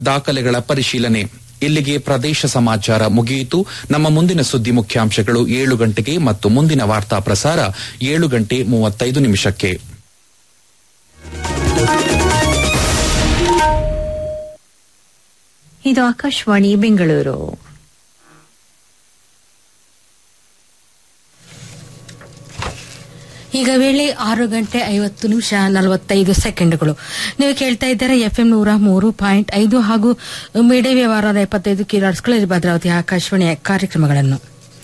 ದಾಖಲೆಗಳ ಪರಿಶೀಲನೆ ಇಲ್ಲಿಗೆ ಪ್ರದೇಶ ಸಮಾಚಾರ ಮುಗಿಯಿತು ನಮ್ಮ ಮುಂದಿನ ಸುದ್ದಿ ಮುಖ್ಯಾಂಶಗಳು ಏಳು ಗಂಟೆಗೆ ಮತ್ತು ಮುಂದಿನ ವಾರ್ತಾ ಪ್ರಸಾರ ಏಳು ಗಂಟೆ ಮೂವತ್ತೈದು ನಿಮಿಷಕ್ಕೆ ಇದು ಆಕಾಶವಾಣಿ ಬೆಂಗಳೂರು ಈಗ ವೇಳೆ ಆರು ಗಂಟೆ ಐವತ್ತು ನಿಮಿಷ ನಲವತ್ತೈದು ಸೆಕೆಂಡ್ಗಳು ನೀವು ಕೇಳ್ತಾ ಇದ್ದಾರೆ ಎಫ್ಎಂ ನೂರ ಮೂರು ಪಾಯಿಂಟ್ ಐದು ಹಾಗೂ ಮೀಡಿಯಾ ವ್ಯವಹಾರದ ಎಪ್ಪತ್ತೈದು ಕಿಲೋಟ್ಸ್ಗಳಲ್ಲಿ ಭದ್ರಾವತಿ ಆಕಾಶವಾಣಿಯ ಕಾರ್ಯಕ್ರಮಗಳನ್ನು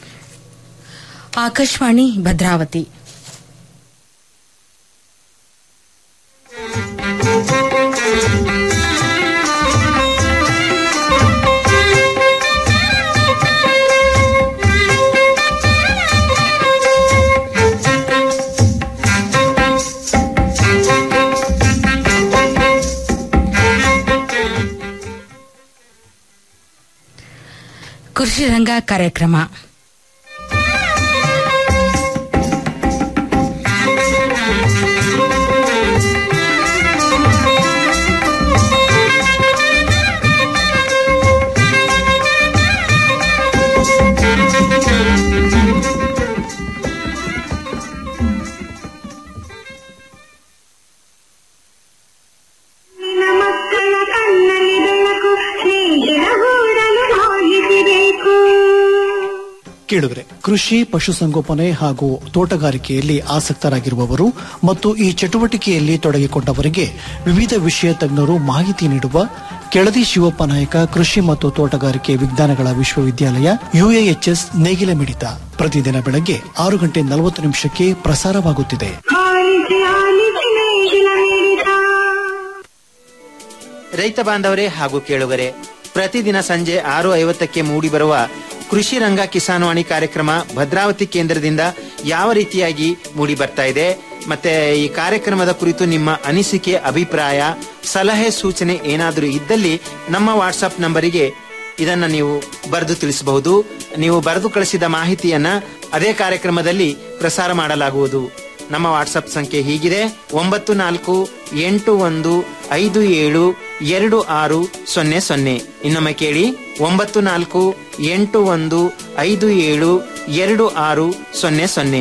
ಆಕಾಶವಾಣಿ ಭದ್ರಾವತಿ ಕೃಷಿ ರಂಗ ಕಾರ್ಯಕ್ರಮ ನಿನ್ನ ಮಕ್ಕಳ ಕಣ್ಣಲ್ಲಿ ಬೆಳಕು ಸ್ನೇಹಿತರ ಗೂಡಲು ಹೋಗಿಸಿಬೇಕು ಕೇಳಿದ್ರೆ ಕೃಷಿ ಪಶುಸಂಗೋಪನೆ ಹಾಗೂ ತೋಟಗಾರಿಕೆಯಲ್ಲಿ ಆಸಕ್ತರಾಗಿರುವವರು ಮತ್ತು ಈ ಚಟುವಟಿಕೆಯಲ್ಲಿ ತೊಡಗಿಕೊಂಡವರಿಗೆ ವಿವಿಧ ವಿಷಯ ತಜ್ಞರು ಮಾಹಿತಿ ನೀಡುವ ಕೆಳದಿ ಶಿವಪ್ಪ ನಾಯಕ ಕೃಷಿ ಮತ್ತು ತೋಟಗಾರಿಕೆ ವಿಜ್ಞಾನಗಳ ವಿಶ್ವವಿದ್ಯಾಲಯ ಯುಎಎಚ್ಎಸ್ ನೇಗಿಲ ಮಿಡಿತ ಪ್ರತಿದಿನ ಬೆಳಗ್ಗೆ ಆರು ಗಂಟೆ ನಲವತ್ತು ನಿಮಿಷಕ್ಕೆ ಪ್ರಸಾರವಾಗುತ್ತಿದೆ ಆಲಿಸಿ ಆಲಿಸಿ ನೇಗಿಲ ಮಿಡಿತ ರೈತ ಬಾಂಧವರೇ ಹಾಗೂ ಕೇಳುಗರೆ ಪ್ರತಿದಿನ ಸಂಜೆ ಆರು ಐವತ್ತಕ್ಕೆ ಮೂಡಿಬರುವ ಕೃಷಿ ರಂಗ ಕಿಸಾನ್ವಾಣಿ ಕಾರ್ಯಕ್ರಮ ಭದ್ರಾವತಿ ಕೇಂದ್ರದಿಂದ ಯಾವ ರೀತಿಯಾಗಿ ಮೂಡಿ ಬರ್ತಾ ಇದೆ ಮತ್ತೆ ಈ ಕಾರ್ಯಕ್ರಮದ ಕುರಿತು ನಿಮ್ಮ ಅನಿಸಿಕೆ ಅಭಿಪ್ರಾಯ ಸಲಹೆ ಸೂಚನೆ ಏನಾದರೂ ಇದ್ದಲ್ಲಿ ನಮ್ಮ ವಾಟ್ಸಪ್ ನಂಬರಿಗೆ ಇದನ್ನ ನೀವು ಬರೆದು ತಿಳಿಸಬಹುದು ನೀವು ಬರೆದು ಕಳಿಸಿದ ಮಾಹಿತಿಯನ್ನ ಅದೇ ಕಾರ್ಯಕ್ರಮದಲ್ಲಿ ಪ್ರಸಾರ ಮಾಡಲಾಗುವುದು ನಮ್ಮ ವಾಟ್ಸಪ್ ಸಂಖ್ಯೆ ಹೀಗಿದೆ ಒಂಬತ್ತು ನಾಲ್ಕು ಎಂಟು ಒಂದು ಐದು ಏಳು ಎರಡು ಆರು ಸೊನ್ನೆ ಸೊನ್ನೆ ಇನ್ನೊಮ್ಮೆ ಕೇಳಿ ಒಂಬತ್ತು ನಾಲ್ಕು ಎಂಟು ಒಂದು ಐದು ಏಳು ಎರಡು ಆರು ಸೊನ್ನೆ ಸೊನ್ನೆ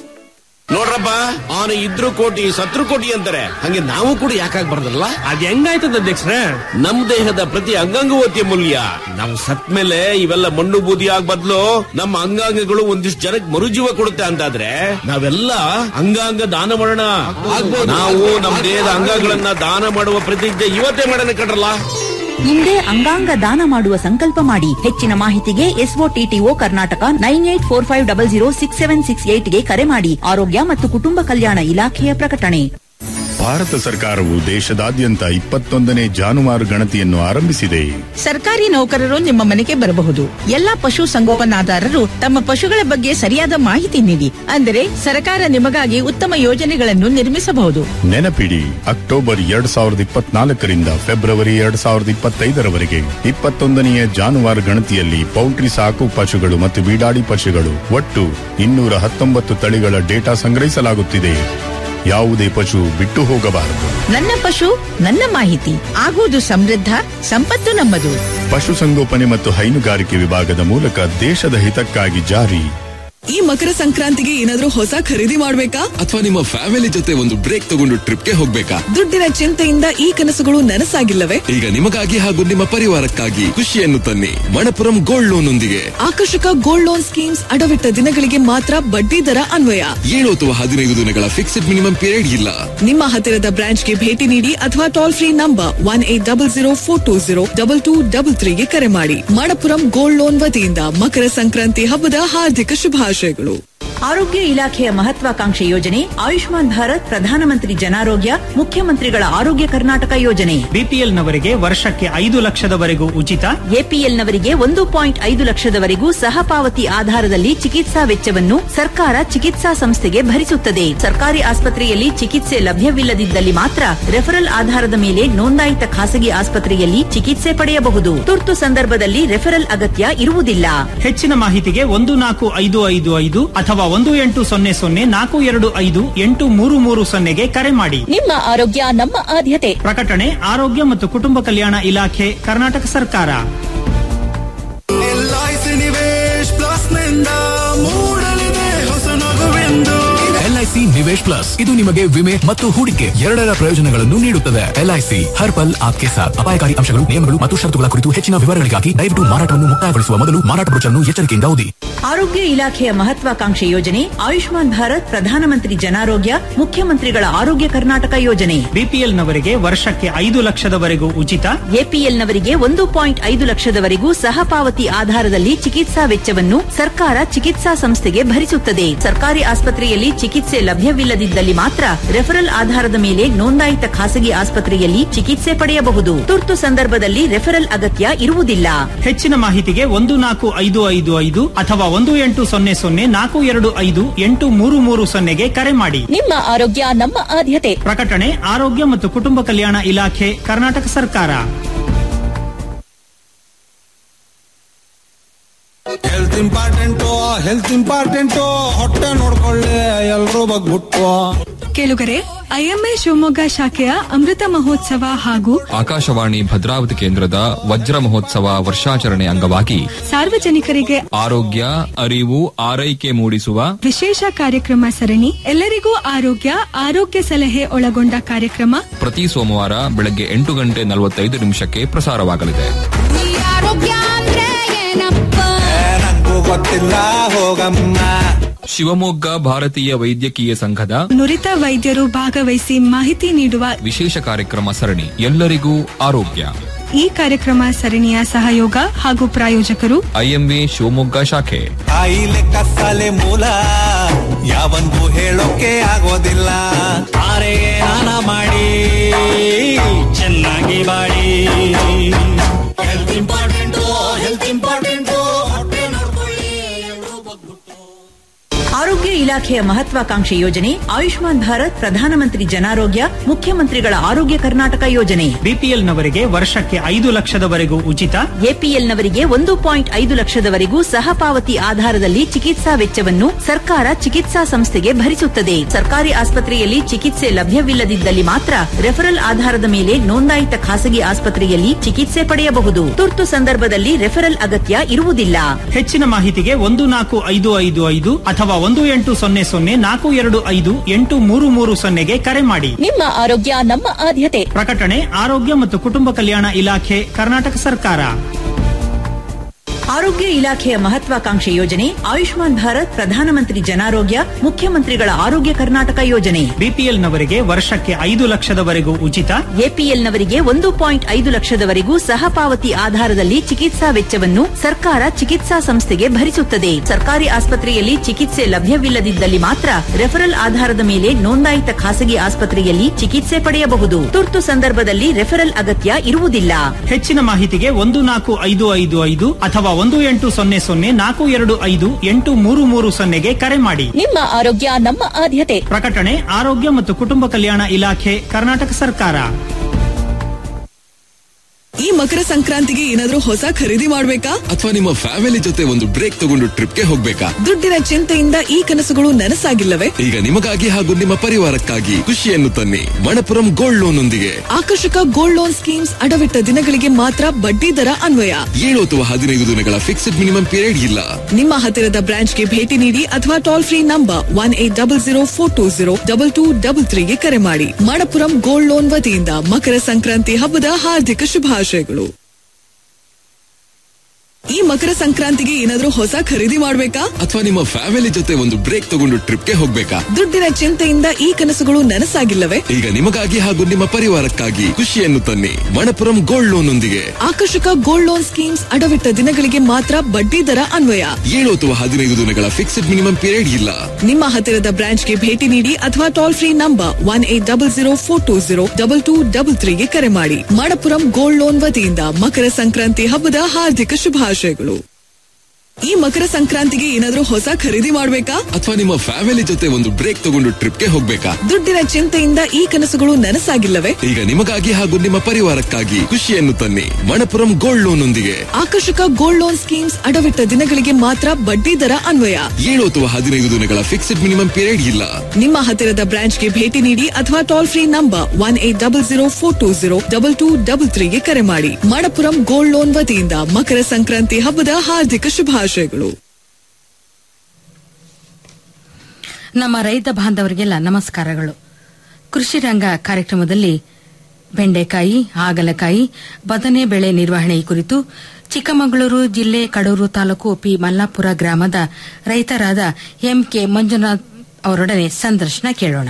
ನೋಡ್ರಪ್ಪ ಅವನು ಇದ್ರು ಕೋಟಿ ಸತ್ರು ಕೋಟಿ ಅಂತಾರೆ ಹಂಗೆ ನಾವು ಕೂಡ ಯಾಕಾಗ್ಬಾರ್ದಲ್ಲ ಅದ್ ಹೆಂಗಾಯ್ತದ ಅಧ್ಯಕ್ಷರೇ ನಮ್ ದೇಹದ ಪ್ರತಿ ಅಂಗಾಂಗವೂ ಅತಿ ಮೂಲ್ಯ ನಾವು ಸತ್ ಮೇಲೆ ಇವೆಲ್ಲ ಮಣ್ಣು ಬೂದಿ ಆಗ್ ಬದ್ಲು ನಮ್ಮ ಅಂಗಾಂಗಗಳು ಒಂದಿಷ್ಟು ಜನಕ್ಕೆ ಮರುಜೀವ ಕೊಡುತ್ತೆ ಅಂತಾದ್ರೆ ನಾವೆಲ್ಲ ಅಂಗಾಂಗ ದಾನ ಮಾಡೋಣ ನಾವು ನಮ್ಮ ದೇಹದ ಅಂಗಗಳನ್ನ ದಾನ ಮಾಡುವ ಪ್ರತಿಜ್ಞೆ ಇವತ್ತೇ ಮಾಡೋಣ ಕಟ್ರಲ್ಲ ಹಿಂದೆ ಅಂಗಾಂಗ ದಾನ ಮಾಡುವ ಸಂಕಲ್ಪ ಮಾಡಿ ಹೆಚ್ಚಿನ ಮಾಹಿತಿಗೆ ಎಸ್ಒಟಿಟಿಒ Karnataka nine eight four five double zero six seven six ಏಟ್ಗೆ ಕರೆ ಮಾಡಿ ಆರೋಗ್ಯ ಮತ್ತು ಕುಟುಂಬ ಕಲ್ಯಾಣ ಇಲಾಖೆಯ ಪ್ರಕಟಣೆ ಭಾರತ ಸರ್ಕಾರವು ದೇಶದಾದ್ಯಂತ ಇಪ್ಪತ್ತೊಂದನೇ ಜಾನುವಾರು ಗಣತಿಯನ್ನು ಆರಂಭಿಸಿದೆ ಸರ್ಕಾರಿ ನೌಕರರು ನಿಮ್ಮ ಮನೆಗೆ ಬರಬಹುದು ಎಲ್ಲಾ ಪಶು ಸಂಗೋಪನಾದಾರರು ತಮ್ಮ ಪಶುಗಳ ಬಗ್ಗೆ ಸರಿಯಾದ ಮಾಹಿತಿ ನೀಡಿ ಅಂದರೆ ಸರ್ಕಾರ ನಿಮಗಾಗಿ ಉತ್ತಮ ಯೋಜನೆಗಳನ್ನು ನಿರ್ಮಿಸಬಹುದು ನೆನಪಿಡಿ ಅಕ್ಟೋಬರ್ ಎರಡ್ ಸಾವಿರದ ಇಪ್ಪತ್ನಾಲ್ಕರಿಂದ ಫೆಬ್ರವರಿ ಎರಡ್ ಸಾವಿರದ ಇಪ್ಪತ್ತೈದರವರೆಗೆ ಇಪ್ಪತ್ತೊಂದನೆಯ ಜಾನುವಾರು ಗಣತಿಯಲ್ಲಿ ಪೌಲ್ಟ್ರಿ ಸಾಕು ಪಶುಗಳು ಮತ್ತು ಬೀಡಾಡಿ ಪಶುಗಳು ಒಟ್ಟು ಇನ್ನೂರ ಹತ್ತೊಂಬತ್ತು ತಳಿಗಳ ಡೇಟಾ ಸಂಗ್ರಹಿಸಲಾಗುತ್ತಿದೆ ಯಾವುದೇ ಪಶು ಬಿಟ್ಟು ಹೋಗಬಾರದು ನನ್ನ ಪಶು ನನ್ನ ಮಾಹಿತಿ ಆಗುವುದು ಸಮೃದ್ಧ ಸಂಪತ್ತು ನಮ್ಮದು ಪಶುಸಂಗೋಪನೆ ಮತ್ತು ಹೈನುಗಾರಿಕೆ ವಿಭಾಗದ ಮೂಲಕ ದೇಶದ ಹಿತಕ್ಕಾಗಿ ಜಾರಿ ಈ ಮಕರ ಸಂಕ್ರಾಂತಿಗೆ ಏನಾದ್ರೂ ಹೊಸ ಖರೀದಿ ಮಾಡ್ಬೇಕಾ ಅಥವಾ ನಿಮ್ಮ ಫ್ಯಾಮಿಲಿ ಜೊತೆ ಒಂದು ಬ್ರೇಕ್ ತಗೊಂಡು ಟ್ರಿಪ್ಗೆ ಹೋಗ್ಬೇಕಾ ದುಡ್ಡಿನ ಚಿಂತೆಯಿಂದ ಈ ಕನಸುಗಳು ನನಸಾಗಿಲ್ಲವೇ ಈಗ ನಿಮಗಾಗಿ ಹಾಗೂ ನಿಮ್ಮ ಪರಿವಾರಕ್ಕಾಗಿ ಖುಷಿಯನ್ನು ತನ್ನಿ ಮಣಪುರಂ ಗೋಲ್ಡ್ ಲೋನ್ ಒಂದಿಗೆ ಆಕರ್ಷಕ ಗೋಲ್ಡ್ ಲೋನ್ ಸ್ಕೀಮ್ಸ್ ಅಡವಿಟ್ಟ ದಿನಗಳಿಗೆ ಮಾತ್ರ ಬಡ್ಡಿ ದರ ಅನ್ವಯ ಏಳು ಅಥವಾ ಹದಿನೈದು ದಿನಗಳ ಫಿಕ್ಸ್ಡ್ ಮಿನಿಮಮ್ ಪೀರಿಯಡ್ ಇಲ್ಲ ನಿಮ್ಮ ಹತ್ತಿರದ ಬ್ರಾಂಚ್ಗೆ ಭೇಟಿ ನೀಡಿ ಅಥವಾ toll free number one eight double zero four two zero double two double ತ್ರೀಗೆ ಕರೆ ಮಾಡಿ ಮಣಪುರಂ ಗೋಲ್ಡ್ ಲೋನ್ ವತಿಯಿಂದ ಮಕರ ಸಂಕ್ರಾಂತಿ ಹಬ್ಬದ ಹಾರ್ದಿಕ ಶುಭಾಶಯಗಳು ಆರೋಗ್ಯ ಇಲಾಖೆಯ ಮಹತ್ವಾಕಾಂಕ್ಷೆ ಯೋಜನೆ ಆಯುಷ್ಮಾನ್ ಭಾರತ್ ಪ್ರಧಾನಮಂತ್ರಿ ಜನಾರೋಗ್ಯ ಮುಖ್ಯಮಂತ್ರಿಗಳ ಆರೋಗ್ಯ ಕರ್ನಾಟಕ ಯೋಜನೆ ಬಿಪಿಎಲ್ ನವರಿಗೆ ವರ್ಷಕ್ಕೆ ಐದು ಲಕ್ಷದವರೆಗೂ ಉಚಿತ ಎಪಿಎಲ್ನವರಿಗೆ ಒಂದು ಪಾಯಿಂಟ್ ಐದು ಲಕ್ಷದವರೆಗೂ ಸಹಪಾವತಿ ಆಧಾರದಲ್ಲಿ ಚಿಕಿತ್ಸಾ ವೆಚ್ಚವನ್ನು ಸರ್ಕಾರ ಚಿಕಿತ್ಸಾ ಸಂಸ್ಥೆಗೆ ಭರಿಸುತ್ತದೆ ಸರ್ಕಾರಿ ಆಸ್ಪತ್ರೆಯಲ್ಲಿ ಚಿಕಿತ್ಸೆ ಲಭ್ಯವಿಲ್ಲದಿದ್ದಲ್ಲಿ ಮಾತ್ರ ರೆಫರಲ್ ಆಧಾರದ ಮೇಲೆ ನೋಂದಾಯಿತ ಖಾಸಗಿ ಆಸ್ಪತ್ರೆಯಲ್ಲಿ ಚಿಕಿತ್ಸೆ ಪಡೆಯಬಹುದು ತುರ್ತು ಸಂದರ್ಭದಲ್ಲಿ ರೆಫರಲ್ ಅಗತ್ಯ ಇರುವುದಿಲ್ಲ ಹೆಚ್ಚಿನ ಮಾಹಿತಿಗೆ ಒಂದು ನಾಲ್ಕು ಐದು ಐದು ಐದು ಅಥವಾ ಒಂದು ಎಂಟು ಸೊನ್ನೆ ಸೊನ್ನೆ ನಾಲ್ಕು ಎರಡು ಐದು ಎಂಟು ಮೂರು ಮೂರು ಸೊನ್ನೆಗೆ ಕರೆ ಮಾಡಿ ನಿಮ್ಮ ಆರೋಗ್ಯ ನಮ್ಮ ಆದ್ಯತೆ ಪ್ರಕಟಣೆ ಆರೋಗ್ಯ ಮತ್ತು ಕುಟುಂಬ ಕಲ್ಯಾಣ ಇಲಾಖೆ ಕರ್ನಾಟಕ ಸರ್ಕಾರ ಎಲ್ಐಸಿ ನಿವೇಶ್ ಪ್ಲಸ್ ನಿಂದ ಮೂಡಲಿದೆ ಹೊಸ ನಗುವೆಂದು ಎಲ್ಐಸಿ ನಿವೇಶ್ ಪ್ಲಸ್ ಇದು ನಿಮಗೆ ವಿಮೆ ಮತ್ತು ಹೂಡಿಕೆ ಎರಡರ ಪ್ರಯೋಜನಗಳನ್ನು ನೀಡುತ್ತದೆ ಎಲ್ಐಸಿ ಹರ್ ಪಲ್ ಆಪ್ಕೆ ಸಾಥ್ ಅಪಾಯಕಾರಿ ಅಂಶಗಳು ನಿಯಮಗಳು ಮತ್ತು ಷರತ್ತುಗಳ ಕುರಿತು ಹೆಚ್ಚಿನ ವಿವರಗಳಿಗಾಗಿ ದಯವಿಟ್ಟು ಮಾರಾಟವನ್ನು ಮುಕ್ತಾಯಗೊಳಿಸುವ ಮೊದಲು ಮಾರಾಟ ಬ್ರೋಚರ್ನ್ನು ಎಚ್ಚರಿಕೆಯಿಂದ ಓದಿ ಆರೋಗ್ಯ ಇಲಾಖೆಯ ಮಹತ್ವಾಕಾಂಕ್ಷೆ ಯೋಜನೆ ಆಯುಷ್ಮಾನ್ ಭಾರತ್ ಪ್ರಧಾನಮಂತ್ರಿ ಜನಾರೋಗ್ಯ ಮುಖ್ಯಮಂತ್ರಿಗಳ ಆರೋಗ್ಯ ಕರ್ನಾಟಕ ಯೋಜನೆ ಬಿಪಿಎಲ್ ನವರಿಗೆ ವರ್ಷಕ್ಕೆ ಐದು ಲಕ್ಷದವರೆಗೂ ಉಚಿತ ಎಪಿಎಲ್ನವರಿಗೆ ಒಂದು ಪಾಯಿಂಟ್ ಐದು ಲಕ್ಷದವರೆಗೂ ಸಹಪಾವತಿ ಆಧಾರದಲ್ಲಿ ಚಿಕಿತ್ಸಾ ವೆಚ್ಚವನ್ನು ಸರ್ಕಾರ ಚಿಕಿತ್ಸಾ ಸಂಸ್ಥೆಗೆ ಭರಿಸುತ್ತದೆ ಸರ್ಕಾರಿ ಆಸ್ಪತ್ರೆಯಲ್ಲಿ ಚಿಕಿತ್ಸೆ ಲಭ್ಯವಿಲ್ಲದಿದ್ದಲ್ಲಿ ಮಾತ್ರ ರೆಫರಲ್ ಆಧಾರದ ಮೇಲೆ ನೋಂದಾಯಿತ ಖಾಸಗಿ ಆಸ್ಪತ್ರೆಯಲ್ಲಿ ಚಿಕಿತ್ಸೆ ಪಡೆಯಬಹುದು ತುರ್ತು ಸಂದರ್ಭದಲ್ಲಿ ರೆಫರಲ್ ಅಗತ್ಯ ಇರುವುದಿಲ್ಲ ಹೆಚ್ಚಿನ ಮಾಹಿತಿಗೆ ಒಂದು ನಾಲ್ಕು ಐದು ಐದು ಐದು ಅಥವಾ ಒಂದು ಎಂಟು ಸೊನ್ನೆ ಸೊನ್ನೆ ನಾಲ್ಕು ಎರಡು ಐದು ಎಂಟು ಮೂರು ಮೂರು ಸೊನ್ನೆಗೆ ಕರೆ ಮಾಡಿ ನಿಮ್ಮ ಆರೋಗ್ಯ ನಮ್ಮ ಆದ್ಯತೆ ಪ್ರಕಟಣೆ ಆರೋಗ್ಯ ಮತ್ತು ಕುಟುಂಬ ಕಲ್ಯಾಣ ಇಲಾಖೆ ಕರ್ನಾಟಕ ಸರ್ಕಾರ ಹೆಲ್ತ್ ಇಂಪಾರ್ಟೆಂಟು ಹೆಲ್ತ್ ಇಂಪಾರ್ಟೆಂಟು ಹೊಟ್ಟೆ ನೋಡ್ಕೊಳ್ಳಿ ಎಲ್ರೂ ಬಗ್ಬಿಟ್ಟು ಕೇಳುಗರೆ ಐಎಂಎ ಶಿವಮೊಗ್ಗ ಶಾಖೆಯ ಅಮೃತ ಮಹೋತ್ಸವ ಹಾಗೂ ಆಕಾಶವಾಣಿ ಭದ್ರಾವತಿ ಕೇಂದ್ರದ ವಜ್ರ ಮಹೋತ್ಸವ ವರ್ಷಾಚರಣೆ ಅಂಗವಾಗಿ ಸಾರ್ವಜನಿಕರಿಗೆ ಆರೋಗ್ಯ ಅರಿವು ಆರೈಕೆ ಮೂಡಿಸುವ ವಿಶೇಷ ಕಾರ್ಯಕ್ರಮ ಸರಣಿ ಎಲ್ಲರಿಗೂ ಆರೋಗ್ಯ ಆರೋಗ್ಯ ಸಲಹೆ ಒಳಗೊಂಡ ಕಾರ್ಯಕ್ರಮ ಪ್ರತಿ ಸೋಮವಾರ ಬೆಳಗ್ಗೆ ಎಂಟು ಗಂಟೆ ನಲವತ್ತೈದು ನಿಮಿಷಕ್ಕೆ ಪ್ರಸಾರವಾಗಲಿದೆ ಆರೋಗ್ಯ ಅಂದ್ರೆ ಏನಪ್ಪ ನಂಗೂ ಗೊತ್ತಿಲ್ಲ ಹೋಗಮ್ಮ ಶಿವಮೊಗ್ಗ ಭಾರತೀಯ ವೈದ್ಯಕೀಯ ಸಂಘದ ನುರಿತ ವೈದ್ಯರು ಭಾಗವಹಿಸಿ ಮಾಹಿತಿ ನೀಡುವ ವಿಶೇಷ ಕಾರ್ಯಕ್ರಮ ಸರಣಿ ಎಲ್ಲರಿಗೂ ಆರೋಗ್ಯ ಈ ಕಾರ್ಯಕ್ರಮ ಸರಣಿಯ ಸಹಯೋಗ ಹಾಗೂ ಪ್ರಾಯೋಜಕರು ಐಎಂವಿ ಶಿವಮೊಗ್ಗ ಶಾಖೆ ಕಾಯಿಲೆ ಕಸಾಲೆ ಮೂಲ ಯಾವನ್ಗೂ ಹೇಳೋಕೆ ಆಗೋದಿಲ್ಲ ಆರೆಗೆ ನಾನ ಮಾಡಿ ಚೆನ್ನಾಗಿ ಬಾಳಿ ಹೆಲ್ತ್ ಇಂಪಾರ್ಟೆಂಟು ಹೆಲ್ತ್ ಇಂಪಾರ್ಟೆಂಟು ಹೊಟ್ಟೆ ನೋಡ್ಕೊಳ್ಳಿ ಎಲ್ರೂ ಬಗ್ಬಿಟ್ಟು ಆರೋಗ್ಯ ಇಲಾಖೆಯ ಮಹತ್ವಾಕಾಂಕ್ಷೆ ಯೋಜನೆ ಆಯುಷ್ಮಾನ್ ಭಾರತ್ ಪ್ರಧಾನಮಂತ್ರಿ ಜನಾರೋಗ್ಯ ಮುಖ್ಯಮಂತ್ರಿಗಳ ಆರೋಗ್ಯ ಕರ್ನಾಟಕ ಯೋಜನೆ ಬಿಪಿಎಲ್ ನವರಿಗೆ ವರ್ಷಕ್ಕೆ ಐದು ಲಕ್ಷದವರೆಗೂ ಉಚಿತ ಎಪಿಎಲ್ನವರಿಗೆ ಒಂದು ಪಾಯಿಂಟ್ ಐದು ಲಕ್ಷದವರೆಗೂ ಸಹಪಾವತಿ ಆಧಾರದಲ್ಲಿ ಚಿಕಿತ್ಸಾ ವೆಚ್ಚವನ್ನು ಸರ್ಕಾರ ಚಿಕಿತ್ಸಾ ಸಂಸ್ಥೆಗೆ ಭರಿಸುತ್ತದೆ ಸರ್ಕಾರಿ ಆಸ್ಪತ್ರೆಯಲ್ಲಿ ಚಿಕಿತ್ಸೆ ಲಭ್ಯವಿಲ್ಲದಿದ್ದಲ್ಲಿ ಮಾತ್ರ ರೆಫರಲ್ ಆಧಾರದ ಮೇಲೆ ನೋಂದಾಯಿತ ಖಾಸಗಿ ಆಸ್ಪತ್ರೆಯಲ್ಲಿ ಚಿಕಿತ್ಸೆ ಪಡೆಯಬಹುದು ತುರ್ತು ಸಂದರ್ಭದಲ್ಲಿ ರೆಫರಲ್ ಅಗತ್ಯ ಇರುವುದಿಲ್ಲ ಹೆಚ್ಚಿನ ಮಾಹಿತಿಗೆ ಒಂದು ನಾಲ್ಕು ಐದು ಐದು ಐದು ಅಥವಾ ಒಂದು ಎಂಟು ಸೊನ್ನೆ ಸೊನ್ನೆ ನಾಲ್ಕು ಎರಡು ಐದು ಎಂಟು ಮೂರು ಮೂರು ಸೊನ್ನೆಗೆ ಕರೆ ಮಾಡಿ ನಿಮ್ಮ ಆರೋಗ್ಯ ನಮ್ಮ ಆದ್ಯತೆ ಪ್ರಕಟಣೆ ಆರೋಗ್ಯ ಮತ್ತು ಕುಟುಂಬ ಕಲ್ಯಾಣ ಇಲಾಖೆ ಕರ್ನಾಟಕ ಸರ್ಕಾರ ಆರೋಗ್ಯ ಇಲಾಖೆಯ ಮಹತ್ವಾಕಾಂಕ್ಷೆ ಯೋಜನೆ ಆಯುಷ್ಮಾನ್ ಭಾರತ್ ಪ್ರಧಾನಮಂತ್ರಿ ಜನಾರೋಗ್ಯ ಮುಖ್ಯಮಂತ್ರಿಗಳ ಆರೋಗ್ಯ ಕರ್ನಾಟಕ ಯೋಜನೆ ಬಿಪಿಎಲ್ ನವರಿಗೆ ವರ್ಷಕ್ಕೆ ಐದು ಲಕ್ಷದವರೆಗೂ ಉಚಿತ ಎಪಿಎಲ್ನವರಿಗೆ ಒಂದು ಪಾಯಿಂಟ್ ಐದು ಲಕ್ಷದವರೆಗೂ ಸಹಪಾವತಿ ಆಧಾರದಲ್ಲಿ ಚಿಕಿತ್ಸಾ ವೆಚ್ಚವನ್ನು ಸರ್ಕಾರ ಚಿಕಿತ್ಸಾ ಸಂಸ್ಥೆಗೆ ಭರಿಸುತ್ತದೆ ಸರ್ಕಾರಿ ಆಸ್ಪತ್ರೆಯಲ್ಲಿ ಚಿಕಿತ್ಸೆ ಲಭ್ಯವಿಲ್ಲದಿದ್ದಲ್ಲಿ ಮಾತ್ರ ರೆಫರಲ್ ಆಧಾರದ ಮೇಲೆ ನೋಂದಾಯಿತ ಖಾಸಗಿ ಆಸ್ಪತ್ರೆಯಲ್ಲಿ ಚಿಕಿತ್ಸೆ ಪಡೆಯಬಹುದು ತುರ್ತು ಸಂದರ್ಭದಲ್ಲಿ ರೆಫರಲ್ ಅಗತ್ಯ ಇರುವುದಿಲ್ಲ ಹೆಚ್ಚಿನ ಮಾಹಿತಿಗೆ ಒಂದು ನಾಲ್ಕು ಐದು ಐದು ಐದು ಅಥವಾ ಒಂದು ಎಂಟು ಸೊನ್ನೆ ಸೊನ್ನೆ ನಾಲ್ಕು ಎರಡು ಐದು ಎಂಟು ಮೂರು ಮೂರು ಸೊನ್ನೆಗೆ ಕರೆ ಮಾಡಿ ನಿಮ್ಮ ಆರೋಗ್ಯ ನಮ್ಮ ಆದ್ಯತೆ ಪ್ರಕಟಣೆ ಆರೋಗ್ಯ ಮತ್ತು ಕುಟುಂಬ ಕಲ್ಯಾಣ ಇಲಾಖೆ ಕರ್ನಾಟಕ ಸರ್ಕಾರ ಈ ಮಕರ ಸಂಕ್ರಾಂತಿಗೆ ಏನಾದ್ರೂ ಹೊಸ ಖರೀದಿ ಮಾಡ್ಬೇಕಾ ಅಥವಾ ನಿಮ್ಮ ಫ್ಯಾಮಿಲಿ ಜೊತೆ ಒಂದು ಬ್ರೇಕ್ ತಗೊಂಡು ಟ್ರಿಪ್ಗೆ ಹೋಗ್ಬೇಕಾ ದುಡ್ಡಿನ ಚಿಂತೆಯಿಂದ ಈ ಕನಸುಗಳು ನನಸಾಗಿಲ್ಲವೇ ಈಗ ನಿಮಗಾಗಿ ಹಾಗೂ ನಿಮ್ಮ ಪರಿವಾರಕ್ಕಾಗಿ ಖುಷಿಯನ್ನು ತನ್ನಿ ಮಣಪುರಂ ಗೋಲ್ಡ್ ಲೋನ್ ಒಂದಿಗೆ ಆಕರ್ಷಕ ಗೋಲ್ಡ್ ಲೋನ್ ಸ್ಕೀಮ್ಸ್ ಅಡವಿಟ್ಟ ದಿನಗಳಿಗೆ ಮಾತ್ರ ಬಡ್ಡಿ ದರ ಅನ್ವಯ ಏಳು ಅಥವಾ ಹದಿನೈದು ದಿನಗಳ ಫಿಕ್ಸ್ಡ್ ಮಿನಿಮಮ್ ಪೀರಿಯಡ್ ಇಲ್ಲ ನಿಮ್ಮ ಹತ್ತಿರದ ಬ್ರಾಂಚ್ಗೆ ಭೇಟಿ ನೀಡಿ ಅಥವಾ toll free number one eight double zero four two zero double two double ತ್ರೀಗೆ ಕರೆ ಮಾಡಿ ಮಣಪುರಂ ಗೋಲ್ಡ್ ಲೋನ್ ವತಿಯಿಂದ ಮಕರ ಸಂಕ್ರಾಂತಿ ಹಬ್ಬದ ಹಾರ್ದಿಕ ಶುಭಾಶಯಗಳು ಈ ಮಕರ ಸಂಕ್ರಾಂತಿಗೆ ಏನಾದ್ರೂ ಹೊಸ ಖರೀದಿ ಮಾಡ್ಬೇಕಾ ಅಥವಾ ನಿಮ್ಮ ಫ್ಯಾಮಿಲಿ ಜೊತೆ ಒಂದು ಬ್ರೇಕ್ ತಗೊಂಡು ಟ್ರಿಪ್ಗೆ ಹೋಗ್ಬೇಕಾ ದುಡ್ಡಿನ ಚಿಂತೆಯಿಂದ ಈ ಕನಸುಗಳು ನನಸಾಗಿಲ್ಲವೇ ಈಗ ನಿಮಗಾಗಿ ಹಾಗೂ ನಿಮ್ಮ ಪರಿವಾರಕ್ಕಾಗಿ ಖುಷಿಯನ್ನು ತನ್ನಿ ಮಣಪುರಂ ಗೋಲ್ಡ್ ಲೋನ್ ಒಂದಿಗೆ ಆಕರ್ಷಕ ಗೋಲ್ಡ್ ಲೋನ್ ಸ್ಕೀಮ್ಸ್ ಅಡವಿಟ್ಟ ದಿನಗಳಿಗೆ ಮಾತ್ರ ಬಡ್ಡಿ ದರ ಅನ್ವಯ ಏಳು ಅಥವಾ ಹದಿನೈದು ದಿನಗಳ ಫಿಕ್ಸ್ಡ್ ಮಿನಿಮಮ್ ಪೀರಿಯಡ್ ಇಲ್ಲ ನಿಮ್ಮ ಹತ್ತಿರದ ಬ್ರಾಂಚ್ಗೆ ಭೇಟಿ ನೀಡಿ ಅಥವಾ toll free number one eight double zero four two zero double two double ತ್ರೀಗೆ ಕರೆ ಮಾಡಿ ಮಣಪುರಂ ಗೋಲ್ಡ್ ಲೋನ್ ವತಿಯಿಂದ ಮಕರ ಸಂಕ್ರಾಂತಿ ಹಬ್ಬದ ಹಾರ್ದಿಕ ಶುಭಾಶಯಗಳು ಈ ಮಕರ ಸಂಕ್ರಾಂತಿಗೆ ಏನಾದ್ರೂ ಹೊಸ ಖರೀದಿ ಮಾಡ್ಬೇಕಾ ಅಥವಾ ನಿಮ್ಮ ಫ್ಯಾಮಿಲಿ ಜೊತೆ ಒಂದು ಬ್ರೇಕ್ ತಗೊಂಡು ಟ್ರಿಪ್ಗೆ ಹೋಗ್ಬೇಕಾ ದುಡ್ಡಿನ ಚಿಂತೆಯಿಂದ ಈ ಕನಸುಗಳು ನನಸಾಗಿಲ್ಲವೇ ಈಗ ನಿಮಗಾಗಿ ಹಾಗೂ ನಿಮ್ಮ ಪರಿವಾರಕ್ಕಾಗಿ ಖುಷಿಯನ್ನು ತನ್ನಿ ಮಣಪುರಂ ಗೋಲ್ಡ್ ಲೋನ್ ಒಂದಿಗೆ ಆಕರ್ಷಕ ಗೋಲ್ಡ್ ಲೋನ್ ಸ್ಕೀಮ್ಸ್ ಅಡವಿಟ್ಟ ದಿನಗಳಿಗೆ ಮಾತ್ರ ಬಡ್ಡಿ ದರ ಅನ್ವಯ ಏಳು ಅಥವಾ ಹದಿನೈದು ದಿನಗಳ ಫಿಕ್ಸ್ಡ್ ಮಿನಿಮಮ್ ಪೀರಿಯಡ್ ಇಲ್ಲ ನಿಮ್ಮ ಹತ್ತಿರದ ಬ್ರಾಂಚ್ಗೆ ಭೇಟಿ ನೀಡಿ ಅಥವಾ toll free number one eight double zero four two zero double two double ತ್ರೀಗೆ ಕರೆ ಮಾಡಿ ಮಣಪುರಂ ಗೋಲ್ಡ್ ಲೋನ್ ವತಿಯಿಂದ ಮಕರ ಸಂಕ್ರಾಂತಿ ಹಬ್ಬದ ಹಾರ್ದಿಕ ಶುಭಾಶಯಗಳು ನಮ್ಮ ರೈತ ಬಾಂಧವರಿಗೆಲ್ಲ ನಮಸ್ಕಾರಗಳು ಕೃಷಿ ರಂಗ ಕಾರ್ಯಕ್ರಮದಲ್ಲಿ ಬೆಂಡೆಕಾಯಿ ಹಾಗಲಕಾಯಿ ಬದನೆ ಬೆಳೆ ನಿರ್ವಹಣೆ ಈ ಕುರಿತು ಚಿಕ್ಕಮಗಳೂರು ಜಿಲ್ಲೆ ಕಡೂರು ತಾಲೂಕು ಪಿ ಮಲ್ಲಾಪುರ ಗ್ರಾಮದ ರೈತರಾದ ಎಂಕೆ ಮಂಜುನಾಥ್ ಅವರೊಡನೆ ಸಂದರ್ಶನ ಕೇಳೋಣ